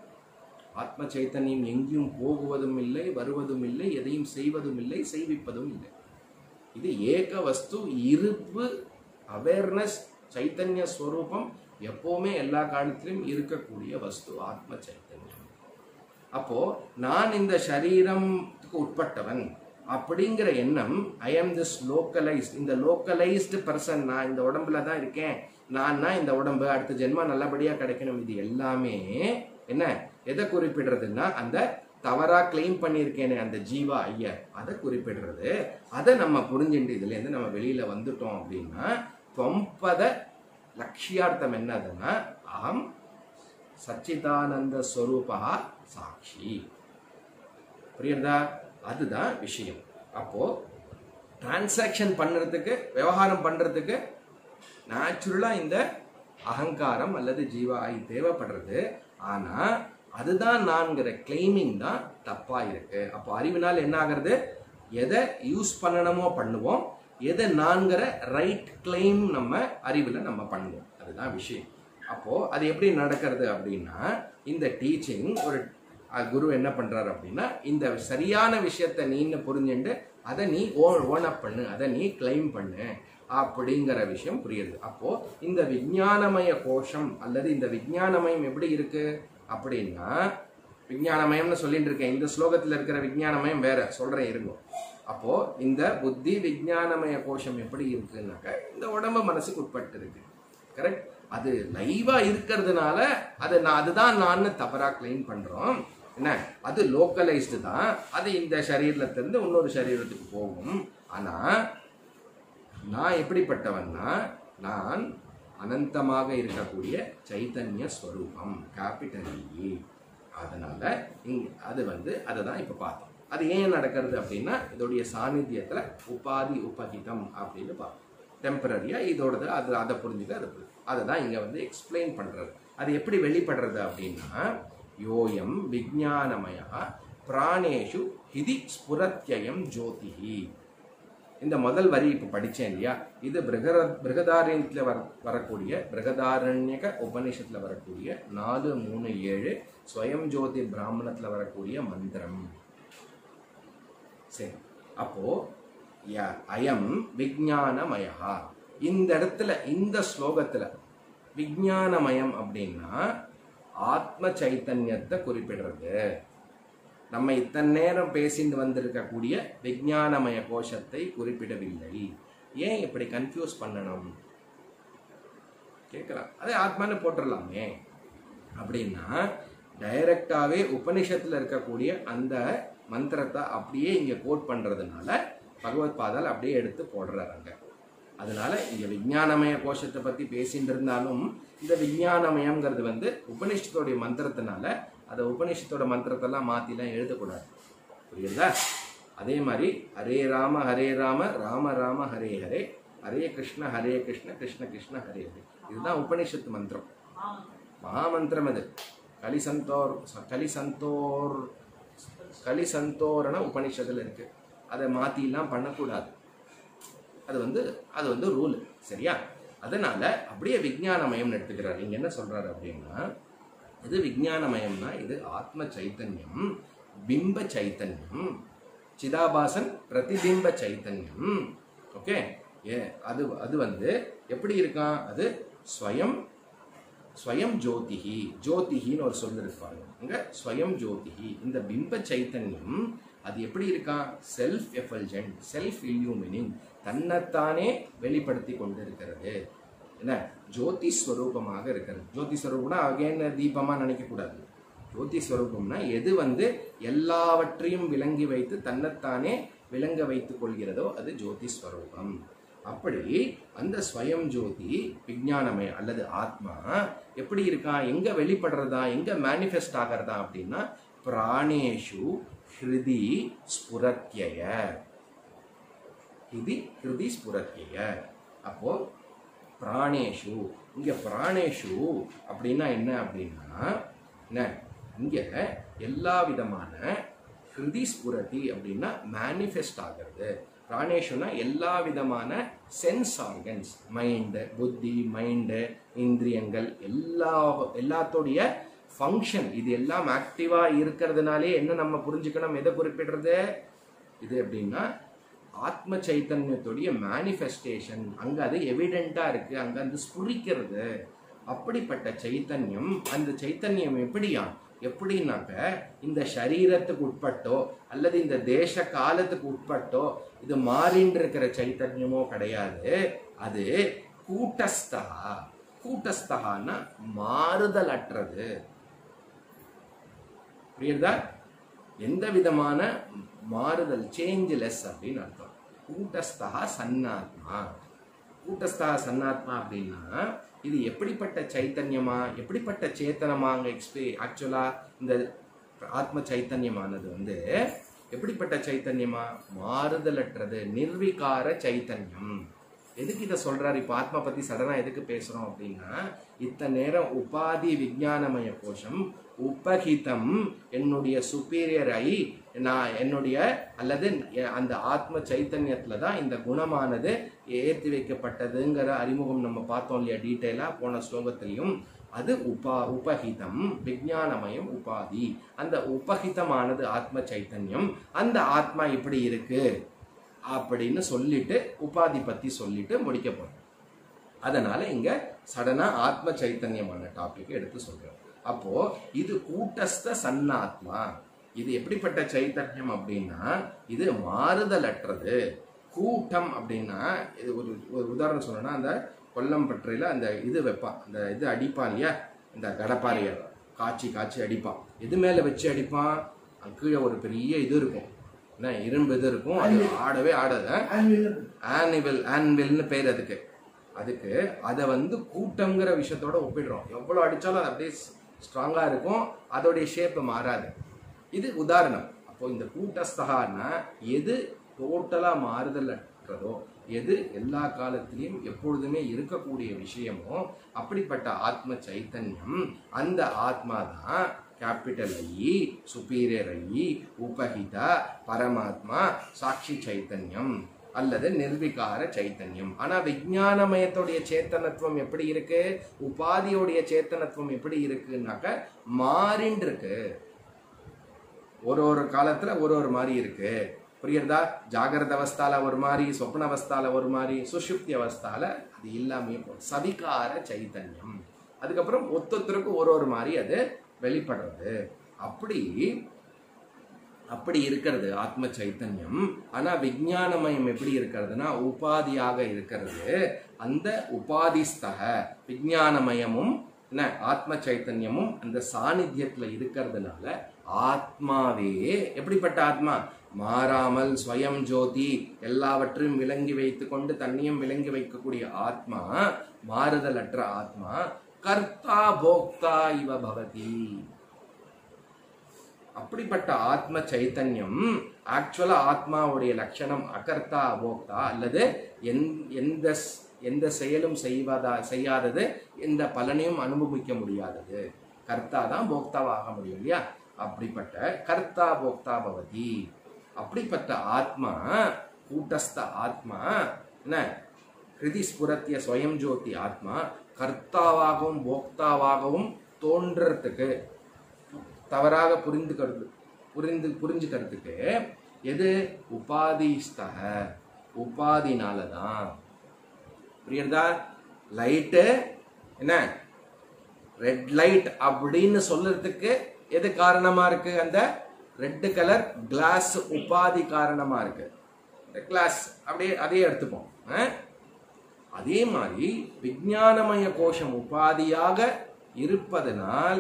ஆத்ம சைத்தன்யம் எங்கேயும் போகுவதும் இல்லை வருவதும் இல்லை எதையும் செய்வதும் இல்லை செய்விப்பதும் இல்லை இது ஏக வஸ்து இருப்பு அவேர்னஸ் சைத்தன்ய ஸ்வரூபம் எப்பவுமே எல்லா காலத்திலும் இருக்கக்கூடிய வஸ்து ஆத்ம சைத்தன்யம் அப்போ நான் இந்த சரீரத்துக்கு உட்பட்டவன் அப்படிங்கிற எண்ணம் ஐ ஆம் திஸ் லோக்கலைஸ்ட் இந்த லோக்கலைஸ்டு பர்சன் நான் இந்த உடம்புல தான் இருக்கேன் நான் தான் இந்த உடம்பு அடுத்த ஜென்மா நல்லபடியா கிடைக்கணும் இது எல்லாமே என்ன எதை குறிப்பிடுறதுன்னா அந்த தவறா கிளைம் பண்ணியிருக்கேனே அந்த ஜீவா ஐயர் அதை குறிப்பிடுறது அதை நம்ம புரிஞ்சுட்டு இதுல இருந்து நம்ம வெளியில வந்துட்டோம் அப்படின்னா தொம்பத லட்சியார்த்தம் என்னதுன்னா அகம் சச்சிதானந்த ஸ்வரூபா சாட்சி புரியுறதா அதுதான் விஷயம் அப்போ டிரான்சாக்ஷன் பண்றதுக்கு விவகாரம் பண்றதுக்கு நேச்சுரலா இந்த அகங்காரம் அல்லது ஜீவாய் தேவைப்படுறது ஆனா அதுதான் நான்கிற கிளைமிங் தான் தப்பா இருக்கு அப்போ அறிவினால் என்ன ஆகிறது எதை யூஸ் பண்ணணுமோ பண்ணுவோம் எதை நான்கிற ரைட் கிளைம் நம்ம அறிவுல நம்ம பண்ணுவோம் அதுதான் விஷயம் அப்போ அது எப்படி நடக்கிறது அப்படின்னா இந்த டீச்சிங் ஒரு அஹ், குரு என்ன பண்றாரு அப்படின்னா இந்த சரியான விஷயத்த நீன்னு புரிஞ்சுண்டு அதை நீ ஓன் அப் பண்ணு அதை நீ கிளைம் பண்ணு அப்படிங்கிற விஷயம் புரியுது அப்போ இந்த விஞ்ஞானமய கோஷம் அல்லது இந்த விஞ்ஞானமயம் எப்படி இருக்கு அப்படின்னா விஞ்ஞானமயம்னு சொல்லிட்டு இருக்கேன் இந்த ஸ்லோகத்துல இருக்கிற விஞ்ஞானமயம் வேற சொல்றேன் இருங்க அப்போ இந்த புத்தி விஞ்ஞானமய கோஷம் எப்படி இருக்குன்னாக்க இந்த உடம்பு மனசுக்கு உட்பட்டு இருக்கு கரெக்ட் அது லைவா இருக்கிறதுனால அது நான் அதுதான் நான் தவறா கிளைம் பண்றோம் என்ன அது லோக்கலைஸ்டு தான் அது இந்த சரீரத்துல இருந்து இன்னொரு சரீரத்துக்கு போகும் ஆனா நான் எப்படிப்பட்டவன்னா நான் அனந்தமாக இருக்கக்கூடிய சைத்தன்ய ஸ்வரூபம் கேபிட்டல் இ அதனால இங்க அது வந்து அதை தான் இப்போ பார்த்தோம் அது ஏன் நடக்கிறது அப்படின்னா இதோடைய சாநித்தியத்துல உபாதி உபகிதம் அப்படின்னு பார்த்தோம் டெம்பரரியா இதோடது அது அதை புரிஞ்சுக்க அது புரியுது அதை தான் இங்க வந்து எக்ஸ்பிளைன் பண்றது அது எப்படி வெளிப்படுறது அப்படின்னா யோயம் விஜானமயா பிராணேஷு ஹிதி ஸ்புரத்யயம் ஜோதிஹி இந்த முதல் வரி இப்போ படித்தேன் இல்லையா இது பிருகர பிருகதாரண்யத்தில் வர வரக்கூடிய பிருகதாரண்யக உபநிஷத்தில் வரக்கூடிய நாலு மூணு ஏழு ஸ்வயம் ஜோதி பிராமணத்தில் வரக்கூடிய மந்திரம் சரி அப்போ ய- அயம் விஜானமயா இந்த இடத்துல இந்த ஸ்லோகத்துல விஜானமயம் அப்படின்னா ஆத்ம சைத்தன்யத்தை குறிப்பிடுறது நம்ம இத்தனை நேரம் பேசிட்டு வந்திருக்கக்கூடிய விஞ்ஞானமய கோஷத்தை குறிப்பிடவில்லை ஏன் இப்படி கன்ஃபியூஸ் பண்ணணும் கேட்கலாம் அதே ஆத்மான்னு போட்டுடலாமே அப்படின்னா டைரக்டாவே உபனிஷத்துல இருக்கக்கூடிய அந்த மந்திரத்தை அப்படியே இங்க கோட் பண்றதுனால பகவத் பாதால் அப்படியே எடுத்து போடுறாங்க அதனால இங்க விஞ்ஞானமய கோஷத்தை பத்தி பேசிட்டு இருந்தாலும் இந்த விஞ்ஞானமயம்ங்கிறது வந்து உபனிஷத்தோடைய மந்திரத்தினால அந்த உபனிஷத்தோட மந்திரத்தெல்லாம் மாத்திலாம் எழுதக்கூடாது புரியுதா அதே மாதிரி ஹரே ராம ஹரே ராம ராம ராம ஹரே ஹரே ஹரே கிருஷ்ண ஹரே கிருஷ்ண கிருஷ்ண கிருஷ்ண ஹரே ஹரே இதுதான் உபனிஷத்து மந்திரம் மகாமந்திரம் அது கலிசந்தோர் கலிசந்தோர் கலிசந்தோரண உபனிஷத்துல இருக்கு அதை மாத்திலாம் பண்ணக்கூடாது அது வந்து அது வந்து ரூல் சரியா அதனால அப்படியே விஞ்ஞானமயம்னு எடுத்துக்கிறார் இங்க என்ன சொல்றாரு அப்படின்னா இது விஞ்ஞானமயம்னா இது ஆத்ம சைத்தன்யம் பிம்ப சைத்தன்யம் சிதாபாசன் பிரதிபிம்ப சைத்தன்யம் ஓகே ஏ அது அது வந்து எப்படி இருக்கான் அது ஸ்வயம் ஸ்வயம் ஜோதிஹி ஜோதிஹின்னு ஒரு சொல் இருப்பாங்க இங்க ஸ்வயம் ஜோதிஹி இந்த பிம்ப சைத்தன்யம் அது எப்படி இருக்கான் செல்ஃப் எஃபல்ஜென்ட் செல்ஃப் இல்யூமினிங் தன்னைத்தானே வெளிப்படுத்தி கொண்டு இருக்கிறது என்ன ஜோதி ஸ்வரூபமாக இருக்கிறது ஜோதி ஸ்வரூபம்னா அகைன் தீபமா நினைக்க கூடாது ஜோதி ஸ்வரூபம்னா எது வந்து எல்லாவற்றையும் விளங்கி வைத்து தன்னைத்தானே விளங்க வைத்துக் கொள்கிறதோ அது ஜோதி ஸ்வரூபம் அப்படி அந்த ஸ்வயம் ஜோதி விஞ்ஞானமே அல்லது ஆத்மா எப்படி இருக்கா எங்க வெளிப்படுறதா எங்க மேனிஃபெஸ்ட் ஆகிறதா அப்படின்னா பிராணேஷு ஹிருதி ஸ்புரத்யய ஹிதி ஹிருதி ஸ்புரத்யய அப்போ பிராணேஷு இங்க பிராணேஷு அப்படின்னா என்ன அப்படின்னா என்ன இங்க எல்லா விதமான ஹிருதி ஸ்புரதி அப்படின்னா மேனிஃபெஸ்ட் ஆகிறது பிராணேஷுனா எல்லா விதமான சென்ஸ் ஆர்கன்ஸ் மைண்டு புத்தி மைண்டு இந்திரியங்கள் எல்லா எல்லாத்தோடைய ஃபங்க்ஷன் இது எல்லாம் ஆக்டிவாக இருக்கிறதுனாலே என்ன நம்ம புரிஞ்சுக்கணும் எதை குறிப்பிடுறது இது எப்படின்னா ஆத்ம சைத்தன்யத்துடைய மேனிஃபெஸ்டேஷன் அங்கே அது எவிடெண்ட்டாக இருக்குது அங்கே அது ஸ்புரிக்கிறது அப்படிப்பட்ட சைத்தன்யம் அந்த சைத்தன்யம் எப்படியா எப்படின்னாக்க இந்த சரீரத்துக்கு உட்பட்டோ அல்லது இந்த தேச காலத்துக்கு உட்பட்டோ இது மாறின்னு இருக்கிற சைத்தன்யமோ கிடையாது அது கூட்டஸ்தா கூட்டஸ்தகான்னா மாறுதல் அற்றது புரியுதா எந்த விதமான மாறுதல் சேஞ்ச்லெஸ் அப்படின்னு அர்த்தம் கூட்டஸ்தா சன்னாத்மா கூட்டஸ்தா சன்னாத்மா அப்படின்னா இது எப்படிப்பட்ட சைத்தன்யமா எப்படிப்பட்ட சேத்தனமா அங்க எக்ஸ்பே ஆக்சுவலா இந்த ஆத்ம சைத்தன்யமானது வந்து எப்படிப்பட்ட சைத்தன்யமா மாறுதலற்றது நிர்விகார சைத்தன்யம் எதுக்கு இதை சொல்றாரு இப்ப ஆத்மா பத்தி சடனா எதுக்கு பேசுறோம் அப்படின்னா இத்தனை நேரம் உபாதி விஞ்ஞானமய கோஷம் உபகிதம் என்னுடைய சுப்பீரியர் ஐ நான் என்னுடைய அல்லது எ- அந்த ஆத்ம சைத்தன்யத்துல தான் இந்த குணமானது ஏற்றி வைக்கப்பட்டதுங்கிற அறிமுகம் நம்ம பார்த்தோம் இல்லையா டீட்டெயிலா போன ஸ்லோகத்திலையும் அது உபா உபகிதம் விஞ்ஞானமயம் உபாதி அந்த உபகிதமானது ஆத்ம சைத்தன்யம் அந்த ஆத்மா இப்படி இருக்கு அப்படின்னு சொல்லிட்டு உபாதி பத்தி சொல்லிட்டு முடிக்க போறோம் அதனால இங்க சடனா ஆத்ம சைத்தன்யமான டாபிக் எடுத்து சொல்றோம் அப்போ இது கூட்டஸ்த சன்னாத்மா இது எப்படிப்பட்ட சைத்தன்யம் அப்படின்னா இது மாறுதலற்றது கூட்டம் அப்படின்னா இது ஒரு ஒரு உதாரணம் சொல்லணும்னா அந்த கொல்லம்பற்றையில அந்த இது வைப்பான் அந்த இது அடிப்பான் இல்லையா இந்த கடப்பாறைய காய்ச்சி காய்ச்சி அடிப்பான் எது மேல வச்சு அடிப்பான் அங்க கீழே ஒரு பெரிய இது இருக்கும் என்ன இரும்பு இது இருக்கும் அது ஆடவே ஆடாத ஆனிவல் ஆன்வில்னு பேர் அதுக்கு அதுக்கு அதை வந்து கூட்டங்கிற விஷயத்தோட ஒப்பிடுறோம் எவ்வளோ அடித்தாலும் அது அப்படியே ஸ்ட்ராங்காக இருக்கும் அதோடைய ஷேப்பு மாறாது இது உதாரணம் அப்போ இந்த கூட்டஸ்தகான்னா எது டோட்டலாக மாறுதலற்றதோ எது எல்லா காலத்திலையும் எப்பொழுதுமே இருக்கக்கூடிய விஷயமோ அப்படிப்பட்ட ஆத்ம சைத்தன்யம் அந்த ஆத்மா தான் கேபிட்டல் ஐ சுப்பீரியர் ஐ உபகித பரமாத்மா சாட்சி சைத்தன்யம் அல்லது நிர்விகார சைத்தன்யம் ஆனா விஞ்ஞானமயத்துடைய சேத்தனத்துவம் எப்படி இருக்கு உபாதியோடைய சேத்தனத்துவம் எப்படி இருக்குன்னாக்க மாறின்னு இருக்கு ஒரு ஒரு காலத்துல ஒரு ஒரு மாதிரி இருக்கு புரியுறதா ஜாகிரத அவஸ்தால ஒரு மாதிரி சொப்ன அவஸ்தால ஒரு மாதிரி சுஷுப்தி அவஸ்தால அது இல்லாமே போகும் சவிகார சைத்தன்யம் அதுக்கப்புறம் ஒத்தொத்தருக்கு ஒரு ஒரு மாதிரி அது வெளிப்படுறது அப்படி அப்படி இருக்கிறது ஆத்ம சைத்தன்யம் ஆனா விஞ்ஞானமயம் எப்படி இருக்கிறதுனா உபாதியாக இருக்கிறது அந்த உபாதிஸ்தக விஞ்ஞானமயமும் என்ன ஆத்ம சைத்தன்யமும் அந்த சாநித்தியத்துல இருக்கிறதுனால ஆத்மாவே எப்படிப்பட்ட ஆத்மா மாறாமல் ஸ்வயம் ஜோதி எல்லாவற்றையும் விளங்கி வைத்து கொண்டு தன்னையும் விளங்கி வைக்கக்கூடிய ஆத்மா மாறுதலற்ற ஆத்மா கர்த்தா போக்தா இவ பவதி அப்படிப்பட்ட ஆத்ம சைத்தன்யம் ஆக்சுவலா ஆத்மாவுடைய லட்சணம் அகர்த்தா அபோக்தா அல்லது எந்- எந்த ஸ்- எந்த செயலும் செய்வதா செய்யாதது எந்த பலனையும் அனுபவிக்க முடியாதது கர்த்தா தான் போக்தாவாக முடியும் இல்லையா அப்படிப்பட்ட கர்த்தா போக்தா பவதி அப்படிப்பட்ட ஆத்மா கூட்டஸ்த ஆத்மா என்ன ஹிருதி ஸ்புரத்திய ஸ்வயம் ஜோதி ஆத்மா கர்த்தாவாகவும் போக்தாவாகவும் தோன்றறதுக்கு தவறாக புரிந்துக்கிறது புரிந்து புரிஞ்சுக்கிறதுக்கு எது உபாதிஸ்தக உபாதினால தான் புரியுறதா லைட்டு என்ன ரெட் லைட் அப்படின்னு சொல்றதுக்கு எது காரணமா இருக்கு அந்த ரெட் கலர் கிளாஸ் உபாதி காரணமா இருக்கு கிளாஸ் அப்படியே அதையே எடுத்துப்போம் ஆ? அதே மாதிரி விஞ்ஞானமய கோஷம் உபாதியாக இருப்பதனால்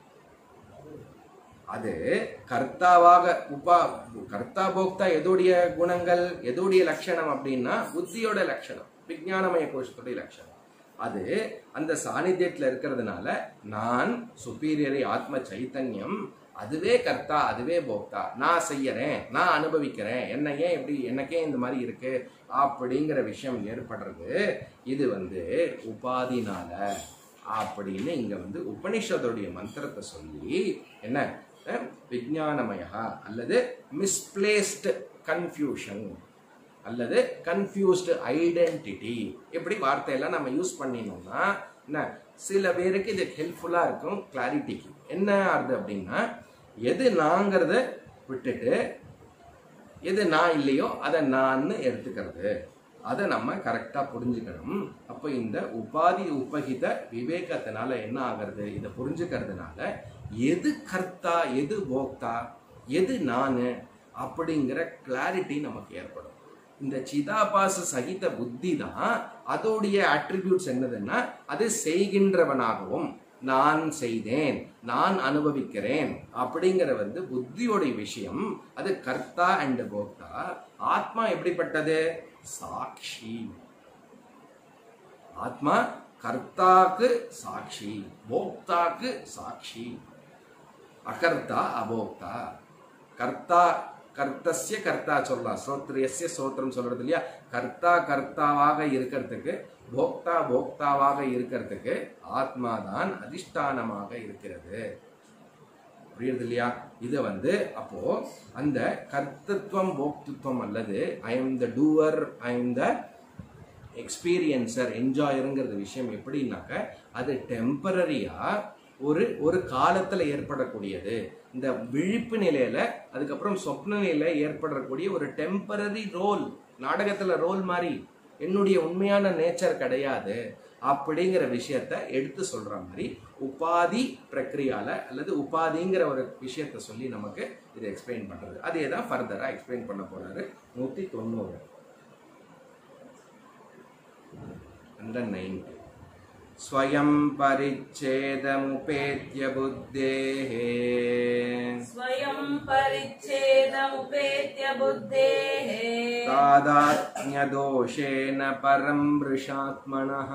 அது கர்த்தாவாக உபா கர்த்தா போக்தா எதுடைய குணங்கள் எதுடைய லட்சணம் அப்படின்னா புத்தியோட லட்சணம் விஞ்ஞானமய கோஷத்துடைய லட்சணம் அது அந்த சாநித்தியத்துல இருக்கிறதுனால நான் சுப்பீரியரை ஆத்ம சைத்தன்யம் அதுவே கர்த்தா அதுவே போக்தா நான் செய்யறேன் நான் அனுபவிக்கிறேன் என்ன ஏன் இப்படி எனக்கே இந்த மாதிரி இருக்கு அப்படிங்கிற விஷயம் ஏற்படுறது இது வந்து உபாதினால அப்படின்னு இங்க வந்து உபனிஷத்துடைய மந்திரத்தை சொல்லி என்ன அஹ், விஞ்ஞானமயா அல்லது மிஸ்பிளேஸ்டு கன்ஃபியூஷன் அல்லது கன்ஃபியூஸ்டு ஐடென்டிட்டி இப்படி வார்த்தையெல்லாம் நம்ம யூஸ் பண்ணினோம்னா என்ன சில பேருக்கு இது ஹெல்ப்ஃபுல்லாக இருக்கும் கிளாரிட்டிக்கு என்ன ஆகுது அப்படின்னா எது நாங்கிறத விட்டுட்டு எது நான் இல்லையோ அதை நான் எடுத்துக்கிறது அதை நம்ம கரெக்டாக புரிஞ்சுக்கணும் அப்போ இந்த உபாதி உபகித விவேகத்தினால என்ன ஆகிறது இதை புரிஞ்சுக்கிறதுனால எது கர்த்தா எது போக்தா எது நான் அப்படிங்கிற கிளாரிட்டி நமக்கு ஏற்படும் இந்த சிதாபாச சகித புத்தி தான் அதோடைய அட்ரிபியூட்ஸ் என்னதுன்னா அது செய்கின்றவனாகவும் நான் செய்தேன் நான் அனுபவிக்கிறேன் அப்படிங்கிற வந்து புத்தியோடைய விஷயம் அது கர்த்தா அண்ட் போக்தா ஆத்மா எப்படிப்பட்டது சாட்சி ஆத்மா கர்த்தாக்கு சாட்சி போக்தாக்கு சாட்சி அகர்த்தா அபோக்தா கர்த்தா கர்த்தஸ்ய கர்த்தா சொல்லலாம் ஸ்ரோத்ரியஸ்ய ஸ்ரோத்திரம் சொல்றது இல்லையா கர்த்தா கர்த்தாவாக இருக்கிறதுக்கு போக்தா போக்தாவாக இருக்கிறதுக்கு ஆத்மா தான் அதிஷ்டானமாக இருக்கிறது புரியுது இல்லையா இது வந்து அப்போ அந்த கர்த்தத்துவம் போக்தித்வம் அல்லது I am the doer I am the experiencer என்ஜாயருங்கிறது விஷயம் எப்படின்னாக்க அது டெம்பரரியா ஒரு ஒரு காலத்துல ஏற்படக்கூடியது இந்த விழிப்பு நிலையில அதுக்கப்புறம் சொப்ன நிலையில ஏற்படக்கூடிய ஒரு டெம்பரரி ரோல் நாடகத்துல ரோல் மாதிரி என்னுடைய உண்மையான நேச்சர் கிடையாது அப்படிங்கிற விஷயத்த எடுத்து சொல்ற மாதிரி உபாதி பிரக்ரியால அல்லது உபாதிங்கிற ஒரு விஷயத்த சொல்லி நமக்கு இதை எக்ஸ்பிளைன் பண்றது அதே தான் ஃபர்தரா எக்ஸ்பிளைன் பண்ண போறாரு நூத்தி தொண்ணூறு ஹண்ட்ரட் நைன்டி स्वयं परिच्छेदमुपेत्य बुद्धेः स्वयं परिच्छेदमुपेत्य बुद्धेः तादात्म्यदोषेण परं वृषात्मनः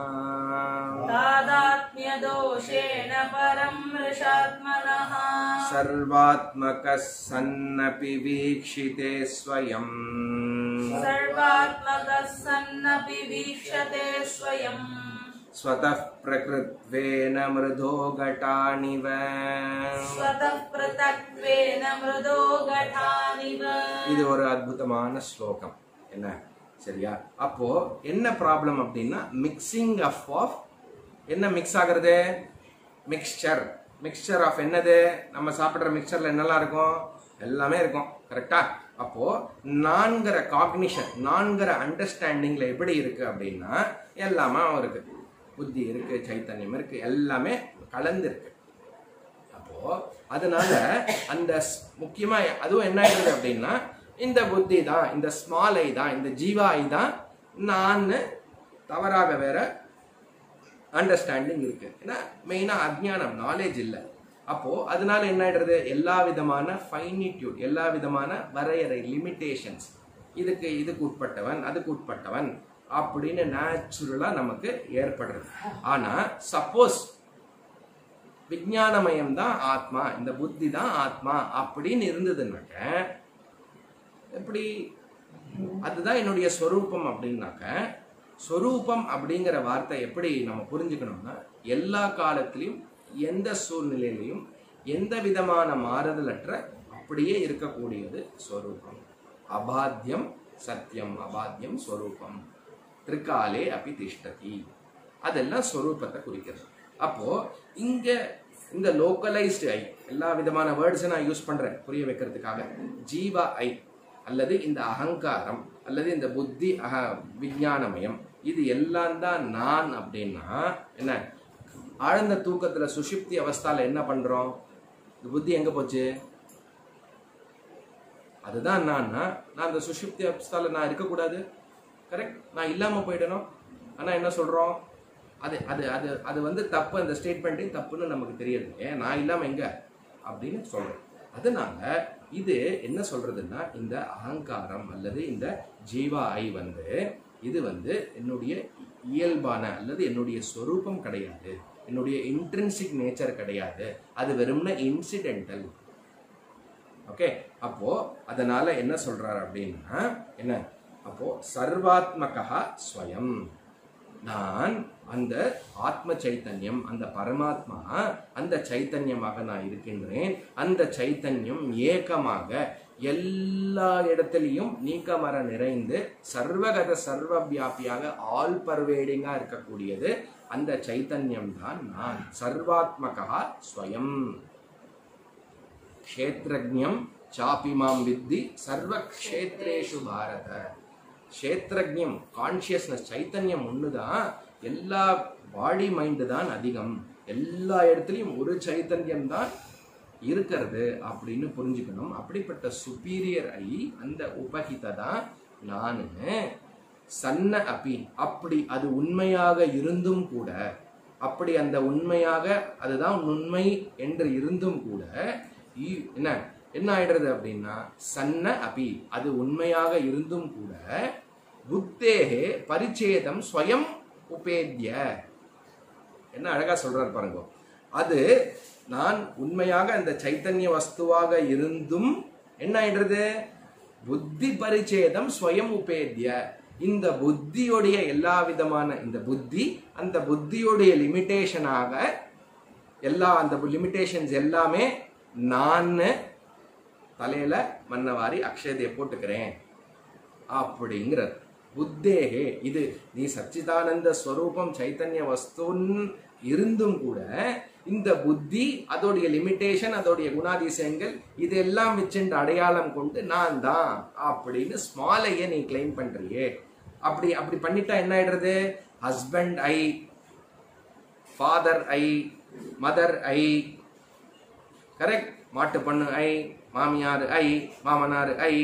तादात्म्यदोषेण परं मृषात्मनः सर्वात्मकः सन्नपि वीक्षिते स्वयम् सर्वात्मकः सन्नपि वीक्षते स्वयम् स्वतः प्रकृत्वेन मृदो घटानिव स्वतः पृथक्त्वेन मृदो घटानिव இது ஒரு அற்புதமான ஸ்லோகம் என்ன சரியா அப்போ என்ன ப்ராப்ளம் அப்படின்னா மிக்சிங் ஆஃப் ஆஃப் என்ன மிக்ஸ் ஆகுறது மிக்ஸ்சர் மிக்ஸ்சர் ஆஃப் என்னது நம்ம சாப்பிட்ற மிக்சர்ல என்னெல்லாம் இருக்கும் எல்லாமே இருக்கும் கரெக்டா அப்போ நான்கிற காக்னிஷன் நான்கிற அண்டர்ஸ்டாண்டிங்ல எப்படி இருக்கு அப்படின்னா எல்லாமே இருக்கு புத்தி இருக்கு சைத்தன்யம் இருக்கு எல்லாமே கலந்துருக்கு அப்போ அதனால அந்த ஸ்- முக்கியமா அதுவும் என்ன ஆயிடுது அப்படின்னா இந்த புத்தி தான் இந்த ஸ்மால் ஐ தான் இந்த ஜீவா ஐ தான் நான் தவறாக வேற அண்டர்ஸ்டாண்டிங் இருக்கு ஏன்னா மெயினா அஜ்ஞானம் நாலேஜ் இல்லை அப்போ அதனால என்ன ஆயிடுறது எல்லா விதமான ஃபைனிட்யூட் எல்லா விதமான வரையறை லிமிட்டேஷன்ஸ் இதுக்கு இதுக்கு உட்பட்டவன் அதுக்கு உட்பட்டவன் அப்படின்னு நேச்சுரலா நமக்கு ஏற்படுறது ஆனா சப்போஸ் விஞ்ஞானமயம் தான் ஆத்மா இந்த புத்தி தான் ஆத்மா அப்படின்னு இருந்ததுன்னாக்க எப்படி அதுதான் என்னுடைய ஸ்வரூபம் அப்படின்னாக்க ஸ்வரூபம் அப்படிங்கிற வார்த்தை எப்படி நம்ம புரிஞ்சுக்கணும்னா எல்லா காலத்திலையும் எந்த சூழ்நிலையிலையும் எந்த விதமான மாறுதலற்ற அப்படியே இருக்கக்கூடியது ஸ்வரூபம் அபாத்தியம் சத்தியம் அபாத்தியம் ஸ்வரூபம் திருக்காலே அபி திஷ்டதி அதெல்லாம் ஸ்வரூபத்தை குறிக்கிறது அப்போ இங்க இந்த லோக்கலைஸ்டு ஐ எல்லா விதமான வேர்ட்ஸை நான் யூஸ் பண்றேன் புரிய வைக்கிறதுக்காக ஜீவா ஐ அல்லது இந்த அகங்காரம் அல்லது இந்த புத்தி அக விஞ்ஞானமயம் இது எல்லாம் தான் நான் அப்படின்னா என்ன ஆழ்ந்த தூக்கத்துல சுஷுப்தி அவஸ்தால என்ன பண்றோம் இந்த புத்தி எங்க போச்சு அதுதான் நான்னா நான் அந்த சுஷுப்தி அவஸ்தால நான் இருக்கக்கூடாது கரெக்ட் நான் இல்லாம போயிடணும் ஆனா என்ன சொல்றோம் அது அது அது அது வந்து தப்பு அந்த ஸ்டேட்மெண்ட்டே தப்புன்னு நமக்கு தெரியுது ஏன் நான் இல்லாம எங்க அப்படின்னு சொல்றோம் அதனால இது என்ன சொல்றதுன்னா இந்த அகங்காரம் அல்லது இந்த ஜீவா ஐ வந்து இது வந்து என்னுடைய இயல்பான அல்லது என்னுடைய சொரூபம் கிடையாது என்னுடைய இன்ட்ரின்சிக் நேச்சர் கிடையாது அது வெறும்ன இன்சிடென்டல் ஓகே அப்போ அதனால என்ன சொல்றாரு அப்படின்னா என்ன அப்போ சர்வாத்மகா ஸ்வயம் நான் அந்த ஆத்ம சைத்தன்யம் அந்த பரமாத்மா அந்த சைத்தன்யமாக நான் இருக்கின்றேன் அந்த சைத்தன்யம் ஏகமாக எல்லா இடத்துலையும் நீக்கமர நிறைந்து சர்வகத சர்வ வியாபியாக ஆல் பர்வேடிங்கா இருக்கக்கூடியது அந்த சைத்தன்யம் தான் நான் சர்வாத்மகா ஸ்வயம் க்ஷேத்ரஜம் சாபிமாம் வித்தி சர்வ க்ஷேத்ரேஷு பாரத க்ஷேத்ரஜம் கான்ஷியஸ்னஸ் சைத்தன்யம் ஒன்று தான் எல்லா பாடி மைண்டு தான் அதிகம் எல்லா இடத்துலையும் ஒரு சைத்தன்யம் தான் இருக்கிறது அப்படின்னு புரிஞ்சுக்கணும் அப்படிப்பட்ட சுப்பீரியர் ஐ அந்த உபகித தான் நான் சன்ன அபி அப்படி அது உண்மையாக இருந்தும் கூட அப்படி அந்த உண்மையாக அதுதான் உண்மை என்று இருந்தும் கூட இ- என்ன என்ன ஆயிடுறது அப்படின்னா சன்ன அபி அது உண்மையாக இருந்தும் கூட புத்தேகே பரிச்சேதம் ஸ்வயம் உபேத்ய என்ன அழகா சொல்றாரு பாருங்க அது நான் உண்மையாக அந்த சைத்தன்ய வஸ்துவாக இருந்தும் என்ன ஆயிடுறது புத்தி பரிச்சேதம் ஸ்வயம் உபேத்ய இந்த புத்தியுடைய எல்லா விதமான இந்த புத்தி அந்த புத்தியுடைய லிமிட்டேஷனாக எல்லா அந்த லிமிட்டேஷன்ஸ் எல்லாமே நான் தலையில மன்னவாரி அக்ஷயதையை போட்டுக்கிறேன் அப்படிங்கிறது புத்தேகே இது நீ சச்சிதானந்த ஸ்வரூபம் சைத்தன்ய வஸ்துன்னு இருந்தும் கூட இந்த புத்தி அதோடைய லிமிட்டேஷன் அதோடைய குணாதிசயங்கள் இதெல்லாம் வச்சுட்டு அடையாளம் கொண்டு நான் தான் அப்படின்னு ஸ்மாலையே நீ கிளைம் பண்றியே அப்படி அப்படி பண்ணிட்டா என்ன ஆயிடுறது husband I father I mother I correct மாட்டு பண்ணு ஐ மாமியார் ஐ மாமனார் ஐ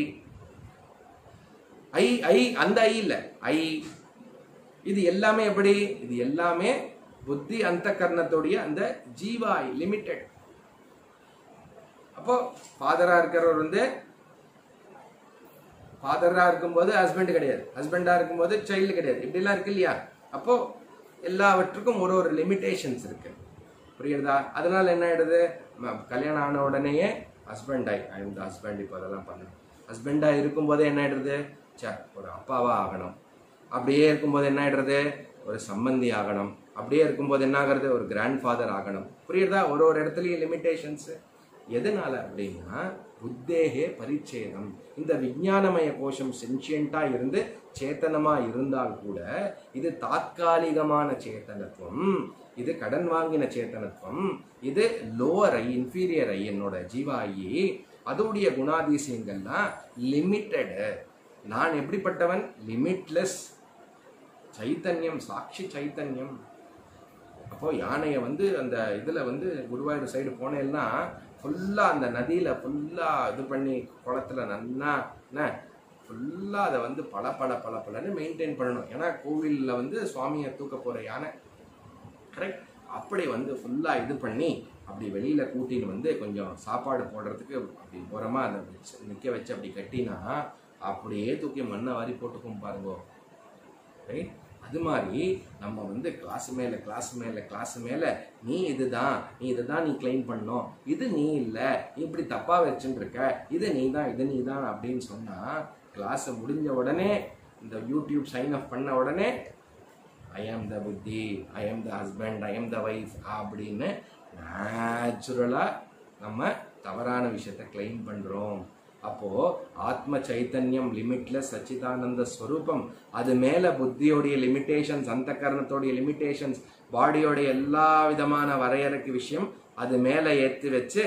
ஐ ஐ அந்த ஐ இல்ல ஐ இது எல்லாமே எப்படி இது எல்லாமே புத்தி அந்த கர்ணத்துடைய அந்த ஜீவா லிமிட்டெட் அப்போ ஃபாதரா இருக்கிறவர் வந்து ஃபாதரா இருக்கும்போது ஹஸ்பண்ட் கிடையாது ஹஸ்பண்டா இருக்கும்போது சைல்டு கிடையாது இப்படிலாம் இருக்கு இல்லையா அப்போ எல்லாவற்றுக்கும் ஒரு ஒரு லிமிட்டேஷன்ஸ் இருக்கு புரியுறதா அதனால என்ன ஆயிடுது ம- கல்யாணம் ஆன உடனேயே ஹஸ்பண்ட் ஆய் ஐ இந்த ஹஸ்பண்ட் இப்போ அதெல்லாம் பண்ணணும் ஹஸ்பண்டா இருக்கும்போதே என்ன ஆயிடுறது சே ஒரு அப்பாவா ஆகணும் அப்படியே இருக்கும்போது என்ன ஆயிடுறது ஒரு சம்பந்தி ஆகணும் அப்படியே இருக்கும்போது என்ன ஆகிறது ஒரு கிராண்ட் ஃபாதர் ஆகணும் புரியுறதா ஒரு ஒரு இடத்துலயும் லிமிட்டேஷன்ஸ் எதனால அப்படின்னா புத்தேகே பரிச்சேதம் இந்த விஞ்ஞானமய கோஷம் சென்சியண்டா இருந்து சேத்தனமா இருந்தால் கூட இது தாத்காலிகமான சேத்தனத்துவம் இது கடன் வாங்கின சேத்தனத்துவம் இது லோவர் ஐ இன்ஃபீரியர் ஐ என்னோட ஜீவாயி அதோடைய குணாதிசயங்கள்லாம் லிமிட்டடு நான் எப்படிப்பட்டவன் லிமிட்லெஸ் சைத்தன்யம் சாட்சி சைத்தன்யம் அப்போ யானையை வந்து அந்த இதுல வந்து குருவாயூர் சைடு போனேன்னா ஃபுல்லா அந்த நதியில ஃபுல்லா இது பண்ணி குளத்துல நல்லா என்ன ஃபுல்லா அதை வந்து பல பல பல பலன்னு மெயின்டைன் பண்ணணும் ஏன்னா கோவில்ல வந்து சுவாமியை தூக்க போற யானை கரெக்ட் அப்படி வந்து ஃபுல்லா இது பண்ணி அப்படி வெளியில கூட்டின்னு வந்து கொஞ்சம் சாப்பாடு போடுறதுக்கு அப்படி ஓரமா அதை வச்சு நிக்க வச்சு அப்படி கட்டினா அப்படியே தூக்கி மண்ணை வாரி போட்டுக்கும் பாருங்க ரைட் அது மாதிரி நம்ம வந்து கிளாஸ் மேல கிளாஸ் மேல கிளாஸ் மேல நீ இதுதான் நீ இதுதான் நீ கிளைம் பண்ணணும் இது நீ இல்ல நீ இப்படி தப்பா வச்சுட்டு இருக்க இது நீ தான் இது நீ தான் அப்படின்னு சொன்னா கிளாஸ் முடிஞ்ச உடனே இந்த யூடியூப் சைன் அப் பண்ண உடனே ஐ ஆம் த புத்தி ஐ ஆம் த ஹஸ்பண்ட் ஐ ஆம் த ஒய்ஃப் அப்படின்னு நேச்சுரலா நம்ம தவறான விஷயத்தை கிளைம் பண்றோம் அப்போ ஆத்ம சைத்தன்யம் லிமிட்லெஸ் சச்சிதானந்த ஸ்வரூபம் அது மேல புத்தியோடைய லிமிட்டேஷன்ஸ் அந்த கரணத்தோடைய லிமிட்டேஷன்ஸ் பாடியோடைய எல்லா விதமான வரையறைக்கு விஷயம் அது மேல ஏத்தி வச்சு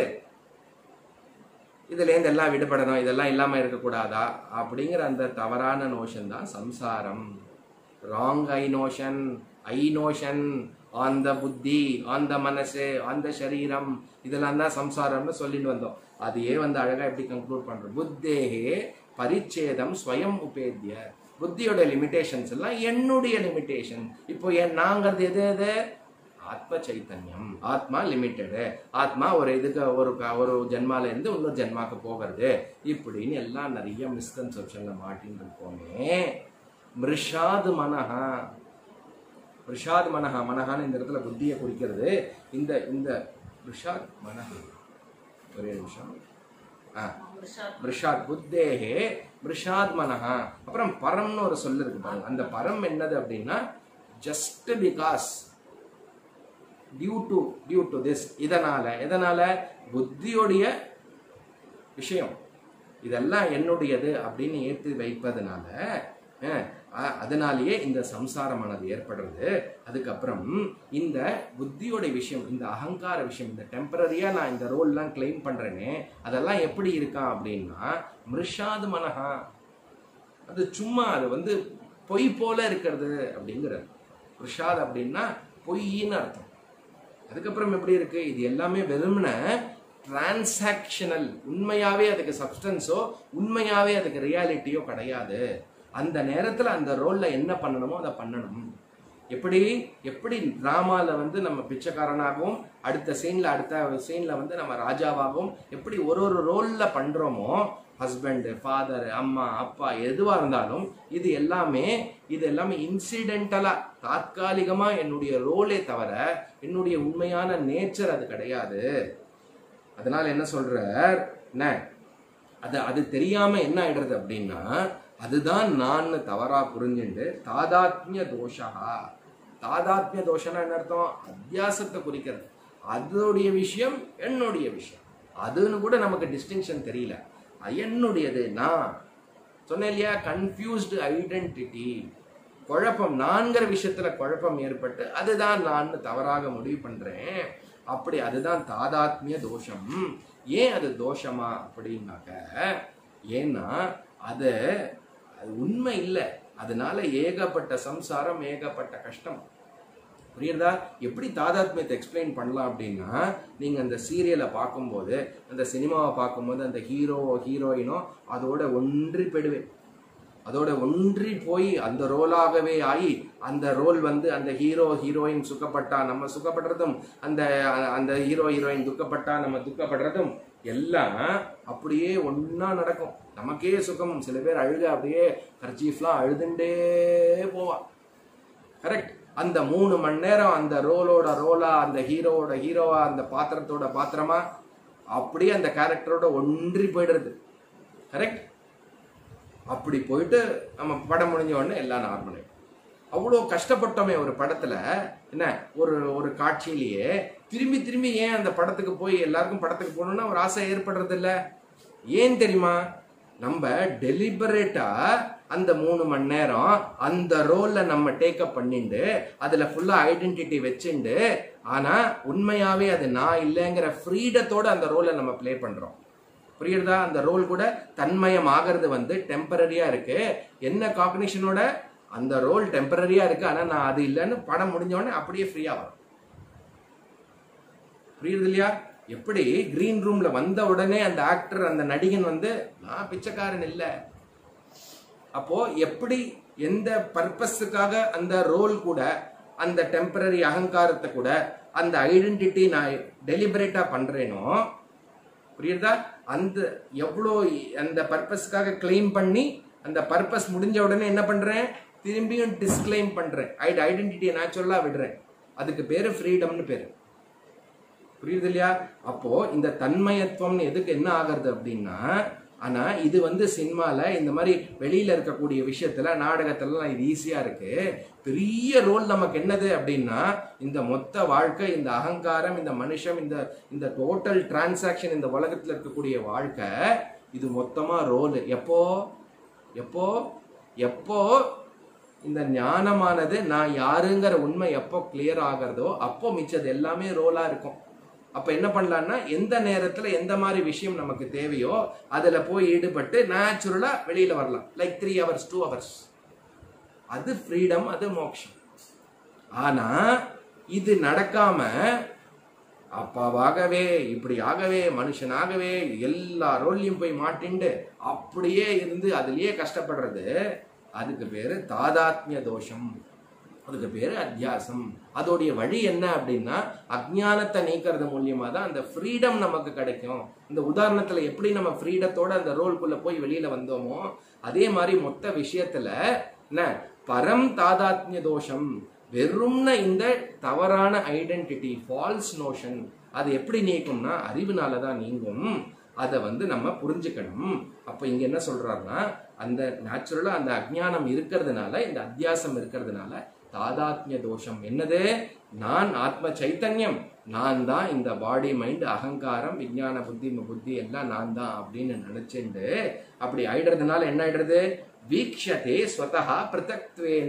இதுல இருந்து எல்லாம் விடுபடணும் இதெல்லாம் இல்லாம இருக்கக்கூடாதா அப்படிங்கிற அந்த தவறான நோஷன் தான் சம்சாரம் wrong I notion I notion on the புத்தி ஆன் த மனசு ஆன் த சரீரம் இதெல்லாம் தான் சம்சாரம்னு சொல்லிட்டு வந்தோம் அதையே வந்து அழகா எப்படி கன்க்ளூட் பண்றோம் புத்தேகே பரிச்சேதம் ஸ்வயம் உபேத்திய புத்தியோட லிமிட்டேஷன்ஸ் எல்லாம் என்னுடைய லிமிட்டேஷன் இப்போ என் நாங்கிறது எது எது ஆத்ம சைத்தன்யம் ஆத்மா லிமிட்டடு ஆத்மா ஒரு இதுக்கு ஒரு க- ஒரு ஜென்மால இருந்து இன்னொரு ஜென்மாக்கு போகிறது இப்படின்னு எல்லாம் நிறைய மிஸ்கன்செப்ஷன்ல மாட்டின்னு இருக்கோமே மிருஷாது மனஹா மிருஷாத் மனஹா மனஹான்னு இந்த இடத்துல புத்தியை குறிக்கிறது இந்த இந்த மிருஷாத் மனஹா ஒரே நிமிஷம் ஆ மிருஷாத் புத்தேகே மிருஷாத் மனஹா அப்புறம் பரம்னு ஒரு சொல்லு இருக்கு பாருங்க அந்த பரம் என்னது அப்படின்னா just because due to due to this இதனால எதனால புத்தியோடைய விஷயம் இதெல்லாம் என்னுடையது அப்படின்னு ஏற்று வைப்பதனால அஹ், அ- அதனாலேயே இந்த சம்சாரமானது ஏற்படுறது அதுக்கப்புறம் இந்த புத்தியோட விஷயம் இந்த அகங்கார விஷயம் இந்த டெம்பரரியா நான் இந்த ரோல்லாம் கிளைம் பண்றேனே அதெல்லாம் எப்படி இருக்கான் அப்படின்னா மிருஷாது மனஹா அது சும்மா அது வந்து பொய் போல இருக்கிறது அப்படிங்கிறது மிருஷாத் அப்படின்னா பொய்ன்னு அர்த்தம் அதுக்கப்புறம் எப்படி இருக்கு இது எல்லாமே வெறுமன டிரான்சாக்ஷனல் உண்மையாவே அதுக்கு சப்ஸ்டன்ஸோ உண்மையாவே அதுக்கு ரியாலிட்டியோ கிடையாது அந்த நேரத்துல அந்த ரோல்ல என்ன பண்ணணுமோ அதை பண்ணணும் எப்படி எப்படி டிராமால வந்து நம்ம பிச்சைக்காரனாகவும் அடுத்த சீன்ல அடுத்த சீன்ல வந்து நம்ம ராஜாவாகவும் எப்படி ஒரு ஒரு ரோல்ல பண்றோமோ ஹஸ்பண்ட் ஃபாதர் அம்மா அப்பா எதுவா இருந்தாலும் இது எல்லாமே இது எல்லாமே இன்சிடென்டலா தாத்காலிகமா என்னுடைய ரோலே தவிர என்னுடைய உண்மையான நேச்சர் அது கிடையாது அதனால என்ன சொல்றார் என்ன அது அது தெரியாம என்ன ஆயிடுறது அப்படின்னா அதுதான் நான் தவறா புரிஞ்சுண்டு தாதாத்மிய தோஷா தாதாத்மிய தோஷம்னா என்ன அர்த்தம் அத்தியாசத்தை குறிக்கிறது அதோடைய விஷயம் என்னுடைய விஷயம் அதுன்னு கூட நமக்கு டிஸ்டிங்ஷன் தெரியல அது என்னுடையது நான் சொன்னேன் இல்லையா கன்ஃபியூஸ்டு ஐடென்டிட்டி குழப்பம் நான்கிற விஷயத்துல குழப்பம் ஏற்பட்டு அதுதான் நான் தவறாக முடிவு பண்றேன் அப்படி அதுதான் தாதாத்மிய தோஷம் ஏன் அது தோஷமா அப்படின்னாக்க ஏன்னா அது அது உண்மை இல்லை அதனால ஏகப்பட்ட சம்சாரம் ஏகப்பட்ட கஷ்டம் புரியுறதா எப்படி தாதாத்மியத்தை எக்ஸ்பிளைன் பண்ணலாம் அப்படின்னா நீங்க அந்த சீரியலை பார்க்கும்போது அந்த சினிமாவை பார்க்கும்போது அந்த ஹீரோ ஹீரோயினோ அதோட ஒன்றி போயிடுவேன் அதோட ஒன்றி போய் அந்த ரோலாகவே ஆகி அந்த ரோல் வந்து அந்த ஹீரோ ஹீரோயின் சுகப்பட்டா நம்ம சுகப்படுறதும் அந்த அந்த ஹீரோ ஹீரோயின் துக்கப்பட்டா நம்ம துக்கப்படுறதும் எல்லாம் அப்படியே ஒண்ணா நடக்கும் நமக்கே சுகம் சில பேர் அழுக அப்படியே கர்ச்சீஃப்லாம் அழுதுண்டே போவா கரெக்ட் அந்த மூணு மணி நேரம் அந்த ரோலோட ரோலா அந்த ஹீரோவோட ஹீரோவா அந்த பாத்திரத்தோட பாத்திரமா அப்படியே அந்த கேரக்டரோட ஒன்றி போயிடுறது கரெக்ட் அப்படி போயிட்டு நம்ம படம் முடிஞ்ச உடனே எல்லாம் நார்மல் அவ்வளோ கஷ்டப்பட்டோமே ஒரு படத்துல என்ன ஒரு ஒரு காட்சியிலேயே திரும்பி திரும்பி ஏன் அந்த படத்துக்கு போய் எல்லாருக்கும் படத்துக்கு போகணும்னா ஒரு ஆசை ஏற்படுறது இல்ல ஏன் தெரியுமா நம்ம டெலிபரேட்டா அந்த மூணு மணி நேரம் அந்த ரோல்ல நம்ம டேக்கப் பண்ணிண்டு அதுல ஃபுல்லா ஐடென்டிட்டி வச்சுண்டு ஆனா உண்மையாவே அது நான் இல்லைங்கிற ஃப்ரீடத்தோட அந்த ரோலை நம்ம ப்ளே பண்றோம் புரியுறதா அந்த ரோல் கூட தன்மயம் ஆகிறது வந்து டெம்பரரியா இருக்கு என்ன காக்னிஷனோட அந்த ரோல் டெம்பரரியா இருக்கு ஆனா நான் அது இல்லைன்னு படம் முடிஞ்ச உடனே அப்படியே ஃப்ரீயா வரும் புரியுது இல்லையா எப்படி கிரீன் ரூம்ல வந்த உடனே அந்த ஆக்டர் அந்த நடிகன் வந்து நான் பிச்சைக்காரன் இல்ல அப்போ எப்படி எந்த பர்பஸுக்காக அந்த ரோல் கூட அந்த டெம்பரரி அகங்காரத்தை கூட அந்த ஐடென்டிட்டி நான் டெலிபரேட்டா பண்றேனோ புரியுதா அந்த எவ்வளோ அந்த பர்பஸ்க்காக கிளைம் பண்ணி அந்த பர்பஸ் முடிஞ்ச உடனே என்ன பண்றேன் திரும்பியும் டிஸ்கிளைம் பண்றேன் ஐட ஐடென்டிட்டியை நேச்சுரலா விடுறேன் அதுக்கு பேரு ஃப்ரீடம்னு பேரு புரியுது இல்லையா அப்போ இந்த தன்மயத்துவம்னு எதுக்கு என்ன ஆகிறது அப்படின்னா ஆனா இது வந்து சினிமால இந்த மாதிரி வெளியில இருக்கக்கூடிய விஷயத்துல நாடகத்துலலாம் இது ஈஸியா இருக்கு பெரிய ரோல் நமக்கு என்னது அப்படின்னா இந்த மொத்த வாழ்க்கை இந்த அகங்காரம் இந்த மனுஷன் இந்த இந்த டோட்டல் டிரான்சாக்ஷன் இந்த உலகத்துல இருக்கக்கூடிய வாழ்க்கை இது மொத்தமா ரோல் எப்போ எப்போ எப்போ இந்த ஞானமானது நான் யாருங்கிற உண்மை எப்போ கிளியர் ஆகிறதோ அப்போ மிச்சது எல்லாமே ரோலா இருக்கும் அப்ப என்ன பண்ணலாம்னா எந்த நேரத்துல எந்த மாதிரி விஷயம் நமக்கு தேவையோ அதுல போய் ஈடுபட்டு நேச்சுரலா வெளியில வரலாம் like three hours two hours அது ஃப்ரீடம் அது மோட்சம் ஆனா இது நடக்காம அப்பாவாகவே இப்படி ஆகவே மனுஷனாகவே எல்லா ரோல்லையும் போய் மாட்டிண்டு அப்படியே இருந்து அதுலயே கஷ்டப்படுறது அதுக்கு பேரு தாதாத்மிய தோஷம் அதுக்கு பேரு அத்தியாசம் அதோடைய வழி என்ன அப்படின்னா அஜ்ஞானத்தை நீக்கிறது மூலியமா தான் அந்த ஃப்ரீடம் நமக்கு கிடைக்கும் இந்த உதாரணத்துல எப்படி நம்ம ஃப்ரீடத்தோட அந்த ரோல்குள்ள போய் வெளியில வந்தோமோ அதே மாதிரி மொத்த விஷயத்துல என்ன பரம் தாதாத்மிய தோஷம் வெறும்ன இந்த தவறான ஐடென்டிட்டி ஃபால்ஸ் நோஷன் அது எப்படி நீக்கும்னா அறிவுனால தான் நீங்கும் அதை வந்து நம்ம புரிஞ்சுக்கணும் அப்ப இங்க என்ன சொல்றாருன்னா அந்த நேச்சுரலா அந்த அஜ்ஞானம் இருக்கிறதுனால இந்த அத்தியாசம் இருக்கிறதுனால தாதாத்மிய தோஷம் என்னது நான் ஆத்ம சைத்தன்யம் நான் தான் இந்த பாடி மைண்ட் அகங்காரம் விஞ்ஞான புத்தி புத்தி எல்லாம் நான் தான் அப்படின்னு நினைச்சுண்டு அப்படி ஆயிடுறதுனால என்ன ஆயிடுறது வீக்ஷதே ஸ்வதா பிரதக்துவேன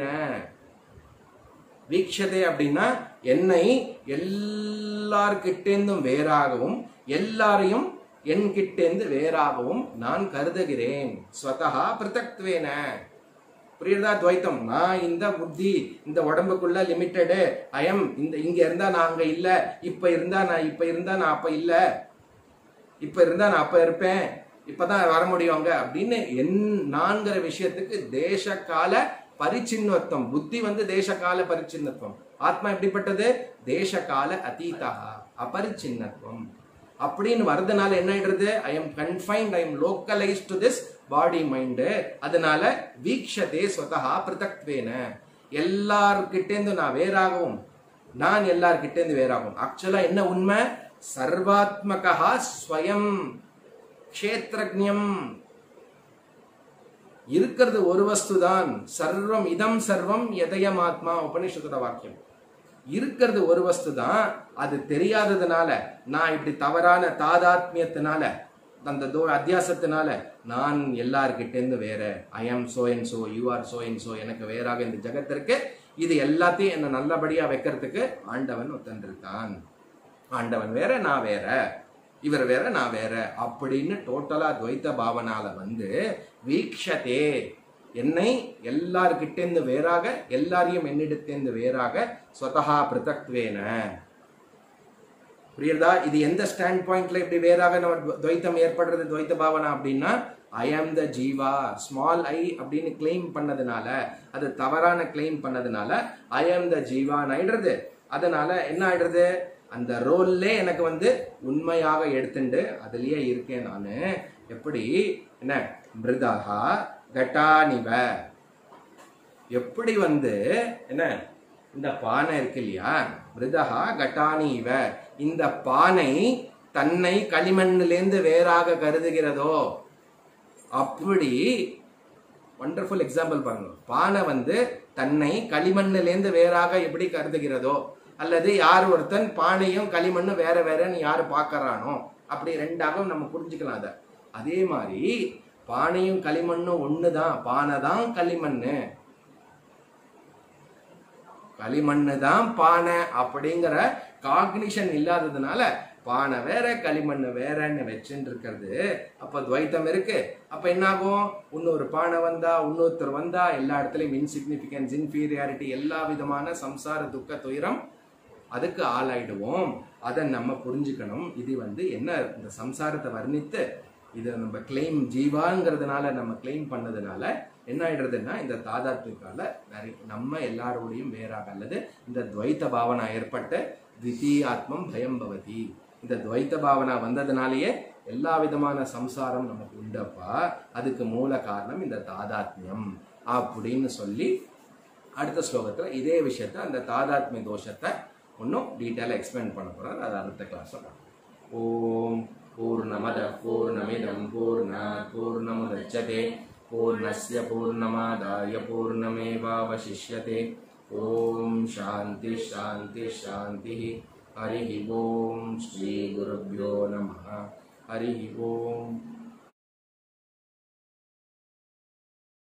வீக்ஷதே அப்படின்னா என்னை எல்லார்கிட்டேந்தும் வேறாகவும் எல்லாரையும் என்கிட்டேந்து வேறாகவும் நான் கருதுகிறேன் ஸ்வதா பிரதக்துவேன புரியுதா துவைத்தம் நான் இந்த புத்தி இந்த உடம்புக்குள்ள லிமிட்டடு ஐயம் இந்த இங்க இருந்தா நான் அங்க இல்ல இப்ப இருந்தா நான் இப்ப இருந்தா நான் அப்ப இல்ல இப்ப இருந்தா நான் அப்ப இருப்பேன் இப்பதான் வர முடியும் அங்க அப்படின்னு என் நான்கிற விஷயத்துக்கு தேச கால பரிச்சின்னத்துவம் புத்தி வந்து தேச கால பரிச்சின்னத்துவம் ஆத்மா எப்படிப்பட்டது தேச கால அதீதா அபரிச்சின்னத்துவம் அப்படின்னு வரதுனால என்ன ஆயிடுறது I am confined I am localise to this body mind அதனால வீக்ஷதே ஸ்வதா பிரதக்வேன எல்லார்கிட்டேந்து நான் வேறாகவும் நான் எல்லார்கிட்டேந்து வேறாகும் ஆக்சுவலா என்ன உண்மை சர்வாத்மகா ஸ்வயம் க்ஷேத்ரஜம் இருக்கிறது ஒரு வஸ்து தான் சர்வம் இதம் சர்வம் எதயம் ஆத்மா உபனிஷத்தோட வாக்கியம் இருக்கிறது ஒரு வஸ்து தான் அது தெரியாததுனால நான் இப்படி தவறான தாதாத்மியத்தினால அந்த தோ அத்தியாசத்தினால நான் எல்லார்கிட்டேருந்து வேற I am so and so you are so and so எனக்கு வேறாக இந்த ஜகத்திற்கு இது எல்லாத்தையும் என்ன நல்லபடியா வைக்கிறதுக்கு ஆண்டவன் ஒத்தன்றிருக்கான் ஆண்டவன் வேற நான் வேற இவர் வேற நான் வேற அப்படின்னு டோட்டலா துவைத்த பாவனால வந்து வீக்ஷதே என்னை எல்லார்கிட்டேந்து வேறாக எல்லாரையும் என்னிடத்தேந்து வேறாக ஸ்வதஹா பிருத்தக்வேன புரியுறதா இது எந்த ஸ்டாண்ட் பாயிண்ட்ல இப்படி வேறாக நம்ம துவ- துவைத்தம் ஏற்படுறது துவைத்த பாவனா அப்படின்னா ஐ ஆம் த ஜீவா ஸ்மால் ஐ அப்படின்னு கிளைம் பண்ணதுனால அது தவறான கிளைம் பண்ணதுனால ஐ ஆம் த ஜீவான்னு ஆயிடுறது அதனால என்ன ஆயிடுறது அந்த ரோல்லே எனக்கு வந்து உண்மையாக எடுத்துண்டு அதுலயே இருக்கேன் நானு எப்படி என்ன மிருதகா கட்டானிவ எப்படி வந்து என்ன இந்த பானை இருக்கு இல்லையா மிருதகா கட்டானி இவ இந்த பானை தன்னை களிமண்ணிலேந்து வேறாக கருதுகிறதோ அப்படி வண்டர்ஃபுல் எக்ஸாம்பிள் பாருங்க பானை வந்து தன்னை களிமண்ணிலேந்து வேறாக எப்படி கருதுகிறதோ அல்லது யார் ஒருத்தன் பானையும் களிமண்ணும் வேற வேறன்னு யாரு பார்க்கறானோ அப்படி ரெண்டாகவும் நம்ம புரிஞ்சுக்கலாம் அதை அதே மாதிரி பானையும் களிமண்ணும் ஒண்ணுதான் பானை தான் களிமண்ணு களிமண்ணு தான் பானை அப்படிங்கிற காக்னிஷன் இல்லாததுனால பானை வேற களிமண்ணு வேறன்னு வச்சுட்டு இருக்கிறது அப்ப துவைத்தம் இருக்கு அப்ப என்னாகும் இன்னொரு பானை வந்தா இன்னொருத்தர் வந்தா எல்லா இடத்துலயும் இன்சிக்னிபிகன்ஸ் இன்ஃபீரியாரிட்டி எல்லா விதமான சம்சார துக்க துயரம் அதுக்கு ஆளாயிடுவோம் அதை நம்ம புரிஞ்சுக்கணும் இது வந்து என்ன இந்த சம்சாரத்தை வர்ணித்து இதை நம்ம கிளைம் ஜீவாங்கிறதுனால நம்ம கிளைம் பண்ணதுனால என்ன ஆயிடுறதுன்னா இந்த தாதாத்மிகால நிறைய நம்ம எல்லாரோடையும் வேறாக அல்லது இந்த துவைத்த பாவனா ஏற்பட்ட தித்தீயாத்மம் பயம் பவதி இந்த துவைத்த பாவனா வந்ததுனாலேயே எல்லா விதமான சம்சாரம் நமக்கு உண்டப்பா அதுக்கு மூல காரணம் இந்த தாதாத்மியம் அப்படின்னு சொல்லி அடுத்த ஸ்லோகத்துல இதே விஷயத்த அந்த தாதாத்மிய தோஷத்தை இன்னும் டீட்டெயிலாக எக்ஸ்பிளைன் பண்ண போறார் அது அடுத்த கிளாஸ் ஓம் பூர்ணமத பூர்ணமிதம் பூர்ணாத் பூர்ணமுதச்சதே பூர்ணஸ்ய பூர்ணமாதாய பூர்ணமேவாவசிஷ்யते ஓம் சாந்தி சாந்தி சாந்தி ஹரி ஓம் ஸ்ரீ குருभ्यो நமः ஹரி ஓம்